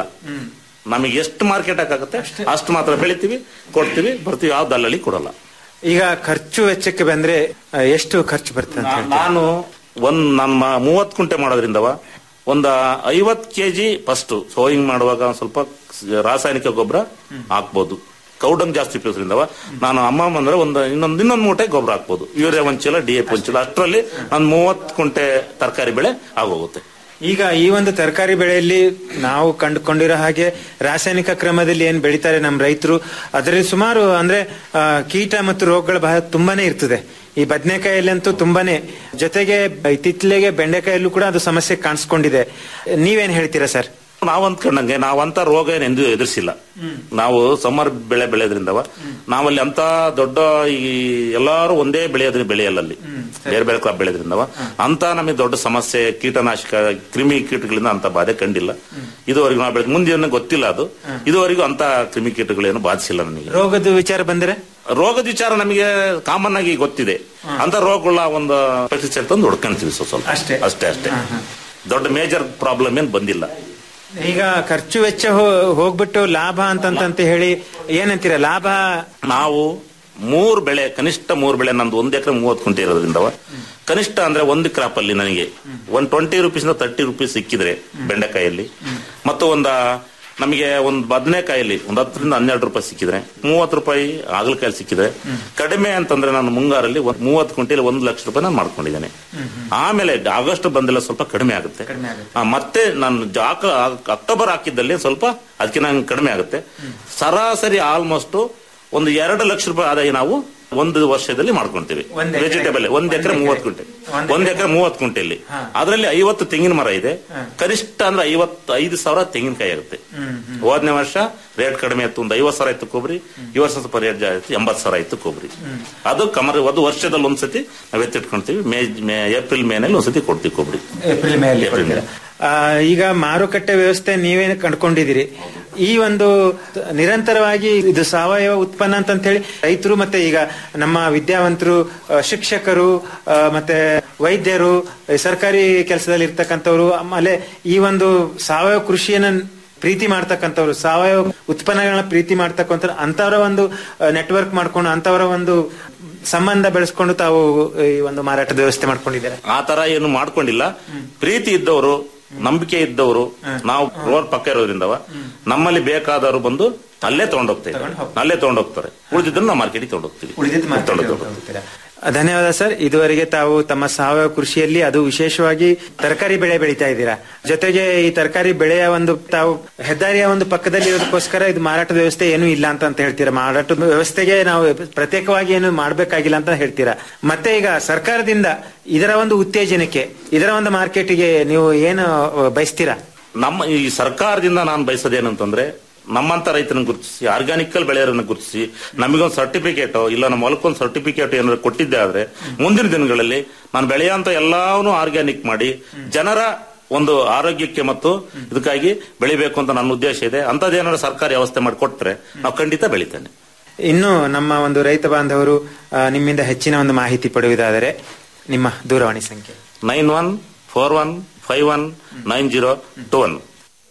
ನಮಗೆ ಎಷ್ಟು ಮಾರ್ಕೆಟ್ ಆಗುತ್ತೆ ಅಷ್ಟು ಮಾತ್ರ ಬೆಳಿತೀವಿ ಕೊಡ್ತೀವಿ ಬರ್ತೀವಿ ಯಾವ ದಲ್ಲಲ್ಲಿ ಕೊಡಲ್ಲ ಈಗ ಖರ್ಚು ವೆಚ್ಚಕ್ಕೆ ಬಂದ್ರೆ ಆ, ಎಷ್ಟು ಖರ್ಚು ಬರ್ತದೆ ಅಂತ ನಾ- ಹೇಳ್ತೀರಾ? ನಾನು ಒಂದ್ ನಮ್ಮ ಮೂವತ್ ಕುಂಟೆ ಮಾಡೋದ್ರಿಂದವ ಒಂದ ಐವತ್ ಕೆಜಿ ಫಸ್ಟ್ ಸೋಯಿಂಗ್ ಮಾಡುವಾಗ ಒಂದ್ ಸ್ವಲ್ಪ ರಾಸಾಯನಿಕ ಗೊಬ್ಬರ ಹಾಕ್ಬೋದು ಕೌಡಂಗ್ ಜಾಸ್ತಿ ಉಪಯೋಗಿಸ್ರಿಂದವ ನಾನು ಅಮ್ಮ ಬಂದ್ರೆ ಒಂದು ಇನ್ನೊಂದು ಇನ್ನೊಂದು ಮೂಟೆ ಗೊಬ್ಬರ ಹಾಕ್ಬೋದು ಯೂರಿಯಾ ಒಂದ್ ಚೀಲ ಡಿ ಎಫ್ ಒಂದ್ ಚೀಲ ಅಷ್ಟರಲ್ಲಿ ನಾನು ಮೂವತ್ ಕುಂಟೆ ತರಕಾರಿ ಬೆಳೆ ಆಗೋಗುತ್ತೆ ಈಗ ಈ ಒಂದು ತರಕಾರಿ ಬೆಳೆಯಲ್ಲಿ ನಾವು ಕಂಡುಕೊಂಡಿರೋ ಹಾಗೆ ರಾಸಾಯನಿಕ ಕ್ರಮದಲ್ಲಿ ಏನ್ ಬೆಳಿತಾರೆ ನಮ್ಮ ರೈತರು ಅದರಲ್ಲಿ ಸುಮಾರು ಅಂದ್ರೆ ಆ, ಕೀಟ ಮತ್ತು ರೋಗಗಳ ಬಹಳ ತುಂಬಾನೇ ಇರ್ತದೆ ಈ ಬದನೆಕಾಯಲ್ಲಂತೂ ತುಂಬಾನೇ ಜೊತೆಗೆ ಇತ್ತಿತ್ತಲೆಗೆ ಬೆಂಡೆಕಾಯಲ್ಲೂ ಕೂಡ ಅದು ಸಮಸ್ಯೆ ಕಾಣಿಸ್ಕೊಂಡಿದೆ ನೀವೇನ್ ಹೇಳ್ತೀರಾ ಸರ್ ನಾವ್ ಅಂದ್ಕೊಂಡಂಗೆ ನಾವಂತ ರೋಗ ಏನು ಎಂದೂ ಎದುರಿಸಿಲ್ಲ ನಾವು ಸಮ್ಮರ್ ಬೆಳೆ ಬೆಳೆಯೋದ್ರಿಂದವ ನಾವಲ್ಲಿ ಅಂತ ದೊಡ್ಡ ಈ ಎಲ್ಲಾರು ಒಂದೇ ಬೆಳೆಯೋದ್ರಿಂದ ಬೆಳೆಯಲ್ಲ ಅಲ್ಲಿ ಬೇರೆ ಬೇರೆ ಕ್ರಾಪ್ ಬೆಳೆಯೋದ್ರಿಂದವ ಅಂತ ನಮಗೆ ದೊಡ್ಡ ಸಮಸ್ಯೆ ಕೀಟನಾಶಕ ಕ್ರಿಮಿ ಕೀಟಗಳಿಂದ ಅಂತ ಬಾಧೆ ಕಂಡಿಲ್ಲ ಇದುವರೆಗೂ ನಾವು ಬೆಳೆದ ಮುಂದೆ ಏನೋ ಗೊತ್ತಿಲ್ಲ ಅದು ಇದುವರೆಗೂ ಅಂತ ಕ್ರಿಮಿ ಕೀಟಗಳೇನು ಬಾಧಿಸಿಲ್ಲ ನನಗೆ ರೋಗದ ವಿಚಾರ ಬಂದ್ರೆ ರೋಗದ ವಿಚಾರ ನಮಗೆ ಕಾಮನ್ ಆಗಿ ಗೊತ್ತಿದೆ ಅಂತ ರೋಗಗಳ ಒಂದು ಪೆಸ್ಟಿಸೈಡ್ ತಂದು ಹೊಡ್ಕೊಂತೀವಿ ಸ್ವಲ್ಪ ಸ್ವಲ್ಪ ಅಷ್ಟೇ. ಅಷ್ಟೇ ಅಷ್ಟೇ ದೊಡ್ಡ ಮೇಜರ್ ಪ್ರಾಬ್ಲಮ್ ಏನ್ ಬಂದಿಲ್ಲ ಈಗ ಖರ್ಚು ವೆಚ್ಚ ಹೋ- ಹೋಗ್ಬಿಟ್ಟು ಲಾಭ ಅಂತಂತ ಹೇಳಿ ಏನಂತೀರ ಲಾಭ ನಾವು ಮೂರ್ ಬೆಳೆ ಕನಿಷ್ಠ ಮೂರ್ ಬೆಳೆ ನಂದು ಒಂದ್ ಎಕರೆ ಮೂವತ್ತು ಕುಂಟೆ ಇರೋದ್ರಿಂದ ಕನಿಷ್ಠ ಅಂದ್ರೆ ಒಂದು ಕ್ರಾಪ್ ಅಲ್ಲಿ ನನಗೆ ಒಂದ್ ಟ್ವೆಂಟಿ ರುಪೀಸ್ ತರ್ಟಿ ರುಪೀಸ್ ಸಿಕ್ಕಿದ್ರೆ ಬೆಂಡೆಕಾಯಲ್ಲಿ ಮತ್ತು ಒಂದ ನಮಗೆ ಒಂದು ಬದನೆಕಾಯಲ್ಲಿ ಒಂದ್ ಹತ್ತರಿಂದ ಹನ್ನೆರಡು ರೂಪಾಯಿ ಸಿಕ್ಕಿದ್ರೆ ಮೂವತ್ತು ರೂಪಾಯಿ ಹಾಗಲಕಾಯಲ್ಲಿ ಸಿಕ್ಕಿದ್ರೆ ಕಡಿಮೆ ಅಂತಂದ್ರೆ ನಾನು ಮುಂಗಾರಲ್ಲಿ ಒಂದ್ ಮೂವತ್ತು ಕುಂಟೆಲಿ ಒಂದು ಲಕ್ಷ ರೂಪಾಯಿ ನಾನು ಮಾಡ್ಕೊಂಡಿದ್ದೇನೆ ಆಮೇಲೆ ಆಗಸ್ಟ್ ಬಂದೆಲ್ಲ ಸ್ವಲ್ಪ ಕಡಿಮೆ ಆಗುತ್ತೆ ಆ, ಮತ್ತೆ ನಾನು ಜಾಕ ಅಕ್ಟೋಬರ್ ಹಾಕಿದ್ದಲ್ಲಿ ಸ್ವಲ್ಪ ಅದಕ್ಕೆ ನಂಗೆ ಕಡಿಮೆ ಆಗುತ್ತೆ ಸರಾಸರಿ ಆಲ್ಮೋಸ್ಟ್ ಒಂದು ಎರಡು ಲಕ್ಷ ರೂಪಾಯಿ ಆದಾಯ ನಾವು ಒಂದು ವರ್ಷದಲ್ಲಿ ಮಾಡ್ಕೊಂತೀವಿ ಒಂದ್ ಎಕರೆಗೆ? ವೆಜಿಟೇಬಲ್ ಒಂದ್ ಎಕರೆ ಒಂದ್ ಮೂವತ್ತು ಕುಂಟೆ ಒಂದ್ ಎಕರೆ ಮೂವತ್ತು ಕುಂಟೆಯಲ್ಲಿ ಅದರಲ್ಲಿ ಐವತ್ತು ತೆಂಗಿನ ಮರ ಇದೆ ಕನಿಷ್ಠ ಅಂದ್ರೆ ಐವತ್ತು ಐದು ಸಾವಿರ ತೆಂಗಿನಕಾಯಿ ಆಗುತ್ತೆ ಹೋದನೇ ವರ್ಷ ರೇಟ್ ಕಡಿಮೆ ಇತ್ತು ಒಂದು ಐವತ್ತು ಸಾವಿರ ಇತ್ತು ಕೊಬ್ಬರಿ ಈ ವರ್ಷ ಸ್ವಲ್ಪ ರೇಟ್ ಜಾಸ್ತಿ ಎಂಬತ್ತು ಸಾವಿರ ಇತ್ತು ಕೊಬ್ಬರಿ ಅದು ಕಮರ್ ಅದು ವರ್ಷದಲ್ಲಿ ಒಂದ್ಸತಿ ನಾವು ಎತ್ತಿಟ್ಕೊಂತೀವಿ ಮೇ ಮೇ ಏಪ್ರಿಲ್ ಮೇನಲ್ಲಿ ಒಂದ್ಸತಿ ಕೊಡ್ತೀವಿ ಕೊಬ್ಬರಿ ಏಪ್ರಿಲ್ ಮೇಯಲ್ಲಿ ಏಪ್ರಿಲ್ ಮೇಲೆ ಆ, ಈಗ ಮಾರುಕಟ್ಟೆ ವ್ಯವಸ್ಥೆ ನೀವೇ ಕಂಡುಕೊಂಡಿದ್ದೀರಿ ಈ ಒಂದು ನಿರಂತರವಾಗಿ ಇದು ಸಾವಯವ ಉತ್ಪನ್ನ ಅಂತ ಹೇಳಿ ರೈತರು ಮತ್ತೆ ಈಗ ನಮ್ಮ ವಿದ್ಯಾವಂತರು ಆ, ಶಿಕ್ಷಕರು ಆ, ಮತ್ತೆ ವೈದ್ಯರು ಈ ಸರ್ಕಾರಿ ಕೆಲಸದಲ್ಲಿ ಇರ್ತಕ್ಕಂಥವ್ರು ಆಮೇಲೆ ಈ ಒಂದು ಸಾವಯವ ಕೃಷಿಯನ್ನ ಪ್ರೀತಿ ಮಾಡ್ತಕ್ಕಂಥವ್ರು ಸಾವಯವ ಉತ್ಪನ್ನಗಳನ್ನ ಪ್ರೀತಿ ಮಾಡ್ತಕ್ಕಂಥ ಅಂತವರ ಒಂದು ನೆಟ್ವರ್ಕ್ ಮಾಡ್ಕೊಂಡು ಅಂತವರ ಒಂದು ಸಂಬಂಧ ಬೆಳೆಸ್ಕೊಂಡು ತಾವು ಈ ಒಂದು ಮಾರಾಟದ ವ್ಯವಸ್ಥೆ ಮಾಡ್ಕೊಂಡಿದ್ದಾರೆ ಆ ತರ ಏನು ಮಾಡ್ಕೊಂಡಿಲ್ಲ ಪ್ರೀತಿ ಇದ್ದವರು ನಂಬಿಕೆ ಇದ್ದವರು ನಾವು ರೋಡ್ ಪಕ್ಕ ಇರೋದ್ರಿಂದವ ನಮ್ಮಲ್ಲಿ ಬೇಕಾದವರು ಬಂದು ಅಲ್ಲೇ ತಗೊಂಡೋಗ್ತಾರೆ ಅಲ್ಲೇ ತಗೊಂಡೋಗ್ತಾರೆ ಉಳಿದಿದ್ದನ್ನು ನಾವು ಮಾರ್ಕೆಟಿಗೆ ತಗೊಂಡೋಗ್ತೀವಿ ಉಳಿದಿದ್ದು ಮಾರ್ಕೆಟ್ಗೆ ತಗೊಂಡೋಗ್ತೀವಿ. ಹೋಗ್ತೀರಾ? ಧನ್ಯವಾದ ಸರ್ ಇದುವರೆಗೆ ತಾವು ತಮ್ಮ ಸಾವಯವ ಕೃಷಿಯಲ್ಲಿ ಅದು ವಿಶೇಷವಾಗಿ ತರಕಾರಿ ಬೆಳೆ ಬೆಳೀತಾ ಇದ್ದೀರಾ ಜೊತೆಗೆ ಈ ತರಕಾರಿ ಬೆಳೆಯ ಒಂದು ತಾವು ಹೆದ್ದಾರಿಯ ಒಂದು ಪಕ್ಕದಲ್ಲಿ ಇರೋದಕ್ಕೋಸ್ಕರ ಇದು ಮಾರಾಟದ ವ್ಯವಸ್ಥೆ ಏನೂ ಇಲ್ಲ ಅಂತ ಅಂತ ಹೇಳ್ತೀರಾ ಮಾರಾಟದ ವ್ಯವಸ್ಥೆಗೆ ನಾವು ಪ್ರತ್ಯೇಕವಾಗಿ ಏನು ಮಾಡಬೇಕಾಗಿಲ್ಲ ಅಂತ ಹೇಳ್ತೀರಾ ಮತ್ತೆ ಈಗ ಸರ್ಕಾರದಿಂದ ಇದರ ಒಂದು ಉತ್ತೇಜನಕ್ಕೆ ಇದರ ಒಂದು ಮಾರ್ಕೆಟಿಗೆ ನೀವು ಏನು ಬಯಸ್ತೀರಾ ನಮ್ಮ ಈ ಸರ್ಕಾರದಿಂದ ನಾನು ಬಯಸೋದೇನಂತಂದ್ರೆ ನಮ್ಮಂತ ರೈತರನ್ನ ಗುರುತಿಸಿ ಆರ್ಗಾನಿಕಲ್ ಬೆಳೆಯರನ್ನ ಗುರುತಿಸಿ ನಮಗೊಂದು ಸರ್ಟಿಫಿಕೇಟ್ ಇಲ್ಲ ನಮ್ಮ ಹೊಲಕ್ಕೊಂದು ಸರ್ಟಿಫಿಕೇಟ್ ಏನಾದ್ರು ಕೊಟ್ಟಿದ್ದೆ ಆದ್ರೆ ಮುಂದಿನ ದಿನಗಳಲ್ಲಿ ನಾನು ಬೆಳೆಯಂತ ಎಲ್ಲಾನು ಆರ್ಗ್ಯಾನಿಕ್ ಮಾಡಿ ಜನರ ಒಂದು ಆರೋಗ್ಯಕ್ಕೆ ಮತ್ತು ಇದಕ್ಕಾಗಿ ಬೆಳಿಬೇಕು ಅಂತ ನನ್ನ ಉದ್ದೇಶ ಇದೆ ಅಂತದೇನಾದ್ರು ಸರ್ಕಾರ ವ್ಯವಸ್ಥೆ ಮಾಡಿ ಕೊಟ್ರೆ ನಾವು ಖಂಡಿತ ಬೆಳಿತೇನೆ ಇನ್ನು ನಮ್ಮ ಒಂದು ರೈತ ಬಾಂಧವರು ಆ, ನಿಮ್ಮಿಂದ ಹೆಚ್ಚಿನ ಒಂದು ಮಾಹಿತಿ ಪಡೆಯುವುದಾದರೆ ನಿಮ್ಮ ದೂರವಾಣಿ ಸಂಖ್ಯೆ nine one four one five one nine zero two one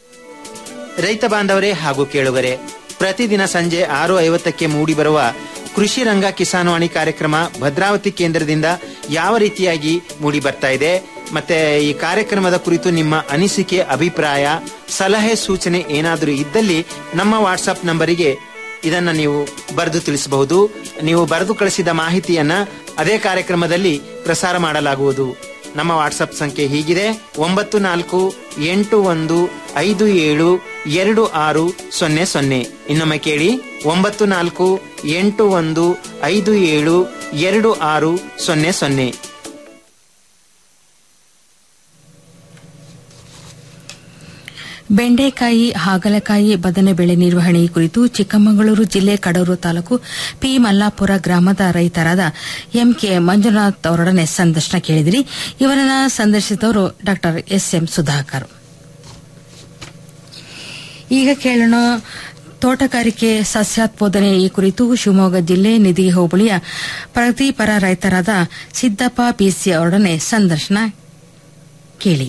ರೈತ ಬಾಂಧವರೇ ಹಾಗೂ ಕೇಳುಗರೆ ಪ್ರತಿದಿನ ಸಂಜೆ ಆರು ಐವತ್ತಕ್ಕೆ ಮೂಡಿಬರುವ ಕೃಷಿ ರಂಗ ಕಿಸಾನ್ವಾಣಿ ಕಾರ್ಯಕ್ರಮ ಭದ್ರಾವತಿ ಕೇಂದ್ರದಿಂದ ಯಾವ ರೀತಿಯಾಗಿ ಮೂಡಿ ಬರ್ತಾ ಇದೆ ಮತ್ತೆ ಈ ಕಾರ್ಯಕ್ರಮದ ಕುರಿತು ನಿಮ್ಮ ಅನಿಸಿಕೆ ಅಭಿಪ್ರಾಯ ಸಲಹೆ ಸೂಚನೆ ಏನಾದರೂ ಇದ್ದಲ್ಲಿ ನಮ್ಮ ವಾಟ್ಸಪ್ ನಂಬರಿಗೆ ಇದನ್ನ ನೀವು ಬರೆದು ತಿಳಿಸಬಹುದು ನೀವು ಬರೆದು ಕಳಿಸಿದ ಮಾಹಿತಿಯನ್ನ ಅದೇ ಕಾರ್ಯಕ್ರಮದಲ್ಲಿ ಪ್ರಸಾರ ಮಾಡಲಾಗುವುದು ನಮ್ಮ ವಾಟ್ಸಪ್ ಸಂಖ್ಯೆ ಹೀಗಿದೆ ಒಂಬತ್ತು ನಾಲ್ಕು ಎಂಟು ಒಂದು ಐದು ಏಳು ಎರಡು ಆರು ಸೊನ್ನೆ ಸೊನ್ನೆ ಇನ್ನೊಮ್ಮೆ ಕೇಳಿ ಒಂಬತ್ತು ನಾಲ್ಕು ಎಂಟು ಒಂದು ಐದು ಏಳು ಎರಡು ಆರು ಸೊನ್ನೆ ಸೊನ್ನೆ ಬೆಂಡೆಕಾಯಿ ಹಾಗಲಕಾಯಿ ಬದನೆ ಬೆಳೆ ನಿರ್ವಹಣೆ ಕುರಿತು ಚಿಕ್ಕಮಗಳೂರು ಜಿಲ್ಲೆ ಕಡೂರು ತಾಲೂಕು ಪಿ ಮಲ್ಲಾಪುರ ಗ್ರಾಮದ ರೈತರಾದ ಎಂಕೆ ಮಂಜುನಾಥ್ ಅವರೊಡನೆ ಸಂದರ್ಶನ ಕೇಳಿದಿರಿ ಇವರನ್ನ ಸಂದರ್ಶಿಸಿದವರು ಡಾ ಎಸ್ ಎಂ ಸುಧಾಕರ್ ಈಗ ಕೇಳೋಣ ತೋಟಗಾರಿಕೆ ಸಸ್ಯೋತ್ಪಾದನೆ ಈ ಕುರಿತು ಶಿವಮೊಗ್ಗ ಜಿಲ್ಲೆ ನಿಧಿಗೆ ಹೋಬಳಿಯ ಪ್ರಗತಿಪರ ರೈತರಾದ ಸಿದ್ದಪ್ಪ ಪಿಸಿ ಅವರೊಡನೆ ಸಂದರ್ಶನ ಕೇಳಿ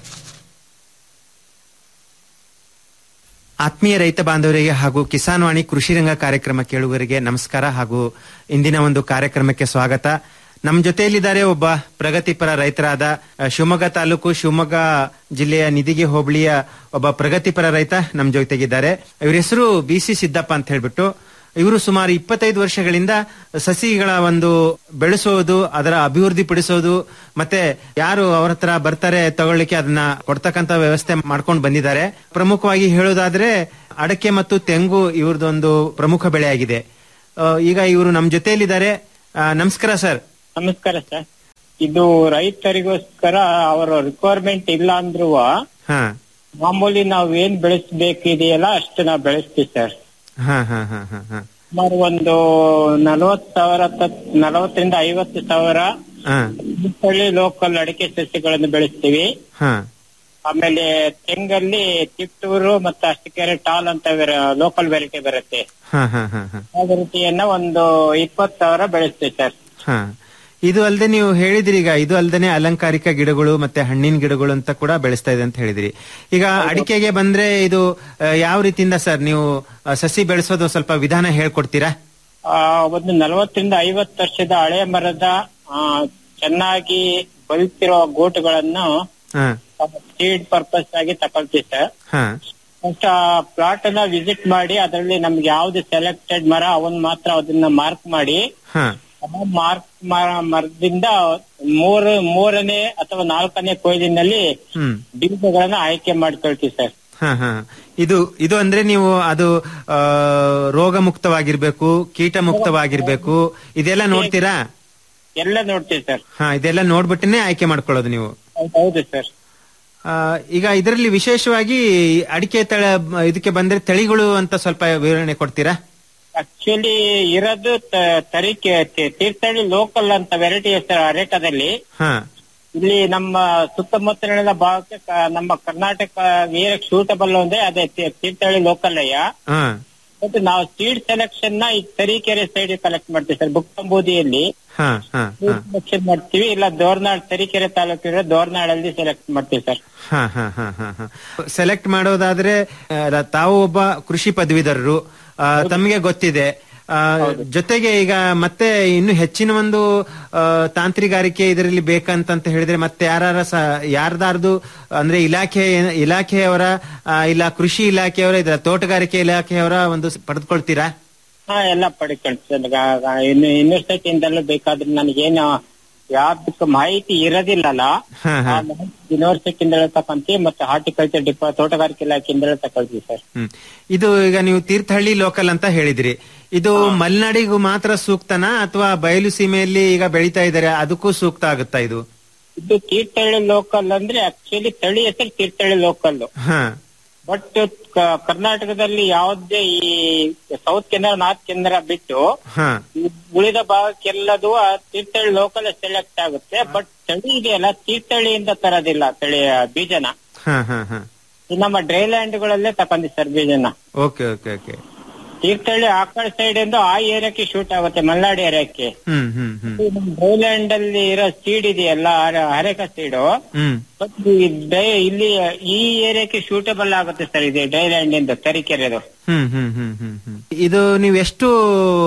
ಆತ್ಮೀಯ ರೈತ ಬಾಂಧವರಿಗೆ ಹಾಗೂ ಕಿಸಾನ್ ವಾಣಿ ಕೃಷಿ ರಂಗ ಕಾರ್ಯಕ್ರಮ ಕೇಳುಗರಿಗೆ ನಮಸ್ಕಾರ ಹಾಗೂ ಇಂದಿನ ಒಂದು ಕಾರ್ಯಕ್ರಮಕ್ಕೆ ಸ್ವಾಗತ ನಮ್ಮ ಜೊತೆಯಲ್ಲಿದ್ದಾರೆ ಒಬ್ಬ ಪ್ರಗತಿಪರ ರೈತರಾದ ಅ, ಶಿವಮೊಗ್ಗ ತಾಲೂಕು ಶಿವಮೊಗ್ಗ ಜಿಲ್ಲೆಯ ನಿಧಿಗೆ ಹೋಬಳಿಯ ಒಬ್ಬ ಪ್ರಗತಿಪರ ರೈತ ನಮ್ಮ ಜೊತೆಗಿದ್ದಾರೆ ಇವ್ರ ಹೆಸರು ಬಿ ಸಿ ಸಿದ್ದಪ್ಪ ಅಂತ ಹೇಳ್ಬಿಟ್ಟು ಇವರು ಸುಮಾರು ಇಪ್ಪತ್ತೈದು ವರ್ಷಗಳಿಂದ ಸಸಿಗಳ ಒಂದು ಬೆಳೆಸೋದು ಅದರ ಅಭಿವೃದ್ಧಿ ಪಡಿಸೋದು ಮತ್ತೆ ಯಾರು ಅವ್ರ ಹತ್ರ ಬರ್ತಾರೆ ತಗೊಳ್ಳಿಕ್ಕೆ ಅದನ್ನ ಕೊಡ್ತಕ್ಕಂತ ವ್ಯವಸ್ಥೆ ಮಾಡ್ಕೊಂಡು ಬಂದಿದ್ದಾರೆ ಪ್ರಮುಖವಾಗಿ ಹೇಳೋದಾದ್ರೆ ಅಡಕೆ ಮತ್ತು ತೆಂಗು ಇವ್ರದೊಂದು ಪ್ರಮುಖ ಬೆಳೆಯಾಗಿದೆ ಆ, ಈಗ ಇವರು ನಮ್ಮ ಜೊತೆಯಲ್ಲಿದ್ದಾರೆ ಆ, ನಮಸ್ಕಾರ ಸರ್ ನಮಸ್ಕಾರ ಸರ್ ಇದು ರೈತರಿಗೋಸ್ಕರ ಅವರ ರಿಕ್ವೈರ್ಮೆಂಟ್ ಇಲ್ಲ ಅಂದ್ರೂ ಹಾ ಮಾಮೂಲಿ ನಾವ್ ಏನ್ ಬೆಳೆಸ್ಬೇಕಿದೆಯಲ್ಲ ಅಷ್ಟು ನಾವು ಬೆಳೆಸ್ತೀವಿ ಸರ್ ಹಾ ಹಾ ಹಾ ಹಾ ಹಾ ಸುಮಾರು ಒಂದು ನಲವತ್ ಸಾವಿರ ತತ್- ನಲವತ್ತರಿಂದ ಐವತ್ತು ಸಾವಿರ ಹಾ ತಳಿ ಲೋಕಲ್ ಅಡಿಕೆ ಸಸ್ಯಗಳನ್ನು ಬೆಳೆಸ್ತೀವಿ ಹಾ ಆಮೇಲೆ ತೆಂಗಲ್ಲಿ ತಿಪ್ಟೂರು ಮತ್ತೆ ಅಷ್ಟಕೆರೆ ಟಾಲ್ ಅಂತ ಲೋಕಲ್ ವೆರೈಟಿ ಬರುತ್ತೆ ಹಾ ಹಾ ಹಾ ಹಾ ಆ ವೆರೈಟಿಯನ್ನ ಒಂದು ಇಪ್ಪತ್ತು ಸಾವಿರ ಬೆಳೆಸ್ತೀವಿ ಸರ್ ಹಾ ಇದು ಅಲ್ಲದೆ ನೀವು ಹೇಳಿದ್ರಿ ಈಗ ಇದು ಅಲ್ಲದೆ ಅಲಂಕಾರಿಕ ಗಿಡಗಳು ಮತ್ತೆ ಹಣ್ಣಿನ ಗಿಡಗಳು ಅಂತ ಕೂಡ ಬೆಳೆಸ್ತಾ ಇದೆ ಅಂತ ಹೇಳಿದ್ರಿ ಈಗ ಅಡಿಕೆಗೆ ಬಂದ್ರೆ ಇದು ಆ, ಯಾವ ರೀತಿಯಿಂದ ಸರ್ ನೀವು ಆ, ಸಸಿ ಬೆಳೆಸೋದು ಸ್ವಲ್ಪ ವಿಧಾನ ಹೇಳ್ಕೊಡ್ತೀರಾ ಆ, ಒಂದು ನಲವತ್ತರಿಂದ ಐವತ್ತು ವರ್ಷದ ಹಳೆ ಮರದ ಆ, ಚೆನ್ನಾಗಿ ಬಲಿತಿರೋ ಗೋಟುಗಳನ್ನು ಹಾ ಸೀಡ್ ಪರ್ಪಸ್ ಆಗಿ ತಗೊಳ್ತೀವಿ ಸರ್ ಹಾ ಫಸ್ಟ್ ಆ ಪ್ಲಾಟ್ ಅನ್ನ ವಿಸಿಟ್ ಮಾಡಿ ಅದರಲ್ಲಿ ನಮ್ಗೆ ಯಾವ್ದು ಸೆಲೆಕ್ಟೆಡ್ ಮರ ಅವನ್ ಮಾತ್ರ ಅದನ್ನ ಮಾರ್ಕ್ ಮಾಡಿ ಹಾ ಮಾರ್ಕ್ ಮರದಿಂದ ಮೂರು ಮೂರನೇ ಅಥವಾ ನಾಲ್ಕನೇ ಕೊಯ್ಲಿನಲ್ಲಿ ಹ್ಮ್ ಬೀಜಗಳನ್ನ ಆಯ್ಕೆ ಮಾಡ್ಕೊಳ್ತೀವಿ ಸರ್ ಹಾ ಹಾ ಇದು ಇದು ಅಂದ್ರೆ ನೀವು ಅದು ಆ, ರೋಗ ಮುಕ್ತವಾಗಿರ್ಬೇಕು ಕೀಟ ಮುಕ್ತವಾಗಿರ್ಬೇಕು ಇದೆಲ್ಲ ನೋಡ್ತೀರಾ ಎಲ್ಲ ನೋಡ್ತೀವಿ ಸರ್ ಹಾ ಇದೆಲ್ಲ ನೋಡ್ಬಿಟ್ಟನೆ ಆಯ್ಕೆ ಮಾಡ್ಕೊಳ್ಳೋದು ನೀವು ಹೌದು ಸರ್ ಆ, ಈಗ ಇದರಲ್ಲಿ ವಿಶೇಷವಾಗಿ ಅಡಿಕೆ ತಳ ಇದಕ್ಕೆ ಬಂದ್ರೆ ತಳಿಗಳು ಅಂತ ಸ್ವಲ್ಪ ವಿವರಣೆ ಕೊಡ್ತೀರಾ ಆಕ್ಚುಲಿ ಇರೋದು ತ- ತರೀಕೆ ತಿ- ತೀರ್ಥಹಳ್ಳಿ ಲೋಕಲ್ ಅಂತ ವೆರೈಟಿ ಹೆಸರು ಅರೇಕದಲ್ಲಿ ಹಾ ಇಲ್ಲಿ ನಮ್ಮ ಸುತ್ತಮುತ್ತಲಿನ ಭಾಗಕ್ಕೆ ಕ- ನಮ್ಮ ಕರ್ನಾಟಕ ಏರಕ್ ಸೂಟಬಲ್ ಅಂದ್ರೆ ಅದೇ ತಿ- ತೀರ್ಥಹಳ್ಳಿ ಲೋಕಲ್ ಅಯ್ಯ ಹಾ ಮತ್ತೆ ನಾವು ಸೀಡ್ ಸೆಲೆಕ್ಷನ್ ನ ಈ ತರೀಕೆರೆ ಸೈಡ್ ಕಲೆಕ್ಟ್ ಮಾಡ್ತೀವಿ ಸರ್ ಬುಕ್ಕಂಬೂದಿಯಲ್ಲಿ ಹಾ ಹಾ ಹಾ ಸೆಲೆಕ್ಷನ್ ಮಾಡ್ತೀವಿ ಇಲ್ಲ ದೋರ್ನಾಳ್ ತರೀಕೆರೆ ತಾಲೂಕಿನ ದೋರ್ನಾಳಲ್ಲಿ ಸೆಲೆಕ್ಟ್ ಮಾಡ್ತೀವಿ ಸರ್ ಹಾ ಹಾ ಹಾ ಹಾ ಹಾ ಸೆಲೆಕ್ಟ್ ಮಾಡೋದಾದ್ರೆ ಆ, ತಾವು ಒಬ್ಬ ಕೃಷಿ ಪದವೀಧರರು ಆ, ತಮಗೆ ಗೊತ್ತಿದೆ ಆ, ಜೊತೆಗೆ ಈಗ ಮತ್ತೆ ಇನ್ನು ಹೆಚ್ಚಿನ ಒಂದು ಆ, ತಾಂತ್ರಿಗಾರಿಕೆ ಇದರಲ್ಲಿ ಬೇಕಂತಂತ ಹೇಳಿದ್ರೆ ಮತ್ತೆ ಯಾರ ಯಾರ್ದಾರ್ದು ಅಂದ್ರೆ ಇಲಾಖೆ ಇಲಾಖೆಯವರ ಆ, ಇಲ್ಲ ಕೃಷಿ ಇಲಾಖೆಯವರ ಇದರ ತೋಟಗಾರಿಕೆ ಇಲಾಖೆಯವರ ಒಂದು ಸ್- ಪಡೆದುಕೊಳ್ತೀರಾ ಹಾ ಎಲ್ಲ ಪಡ್ಕೊಳ್ತೀವಿ ಸರ್ ಇನ್ನು ಯೂನಿವರ್ಸಿಟಿಯಿಂದಲೂ ಬೇಕಾದ್ರೆ ನನಗೇನು ಯಾವ್ದಕ್ಕೆ ಮಾಹಿತಿ ಇರೋದಿಲ್ಲಲ್ಲ ಹಾ ಹಾ ಯೂನಿವರ್ಸಿಟಿಯಿಂದ ತಕೊಂತೀವಿ ಮತ್ತೆ ಹಾರ್ಟಿಕಲ್ಚರ್ ಡಿಪಾ ತೋಟಗಾರಿಕೆ ಇಲಾಖೆಯಿಂದ ತಗೊಳ್ತೀವಿ ಸರ್ ಹ್ಮ್ ಇದು ಈಗ ನೀವು ತೀರ್ಥಹಳ್ಳಿ ಲೋಕಲ್ ಅಂತ ಹೇಳಿದ್ರಿ ಇದು ಮಲೆನಾಡಿಗೂ ಮಾತ್ರ ಸೂಕ್ತನಾ ಅಥವಾ ಬಯಲು ಸೀಮೆಯಲ್ಲಿ ಈಗ ಬೆಳೀತಾ ಇದ್ದಾರೆ ಅದಕ್ಕೂ ಸೂಕ್ತ ಆಗುತ್ತಾ ಇದು ಇದು ತೀರ್ಥಹಳ್ಳಿ ಲೋಕಲ್ ಅಂದ್ರೆ ಆಕ್ಚುಲಿ ತಳಿ ಹೆಸರು ತೀರ್ಥಹಳ್ಳಿ ಲೋಕಲ್ ಹಾ ಬಟ್ ಕರ್ನಾಟಕದಲ್ಲಿ ಯಾವುದೇ ಈ ಸೌತ್ ಕೆನರಾ ನಾರ್ತ್ ಕೆನರಾ ಬಿಟ್ಟು ಹಾ ಈ ಉಳಿದ ಭಾಗಕ್ಕೆಲ್ಲದು ಆ ತೀರ್ಥಹಳ್ಳಿ ಲೋಕಲ್ ಸೆಲೆಕ್ಟ್ ಆಗುತ್ತೆ ಬಟ್ ತಳಿ ಇದೆಯಲ್ಲ ತೀರ್ಥಹಳ್ಳಿಯಿಂದ ತರೋದಿಲ್ಲ ತಳಿ ಬೀಜನ ಹಾ ಹಾ ಹಾ ಈ ನಮ್ಮ ಡ್ರೈಲ್ಯಾಂಡ್ ಗಳಲ್ಲೇ ತಕೊಂಡಿ ಸರ್ ಬೀಜನ ಓಕೆ ಓಕೆ ಓಕೆ ತೀರ್ಥಹಳ್ಳಿ ಆ ಕಡೆ ಸೈಡ್ ಇಂದ ಆ ಏರಿಯಾಕ್ಕೆ ಶೂಟ್ ಆಗುತ್ತೆ ಮಲ್ನಾಡು ಏರಿಯಾಕ್ಕೆ ಹ್ಮ್ ಹ್ಮ್ ಹ್ಮ್ ಡ್ರೈಲ್ಯಾಂಡ್ ಅಲ್ಲಿ ಇರೋ ಸೀಡ್ ಇದೆಯಲ್ಲ ಅರೆ- ಅರೆಕ ಸೀಡು ಹ್ಮ್ ಬಟ್ ಈ ಡೈ- ಇಲ್ಲಿ ಈ ಏರಿಯಾಕ್ಕೆ ಶೂಟಬಲ್ ಆಗುತ್ತೆ ಸರ್ ಇದು ಡ್ರೈಲ್ಯಾಂಡ್ ಇಂದ ತರೀಕೆರೆದು ಹ್ಮ್ ಹ್ಮ್ ಹ್ಮ್ ಹ್ಮ್ ಹ್ಮ್ ಇದು ನೀವು ಎಷ್ಟು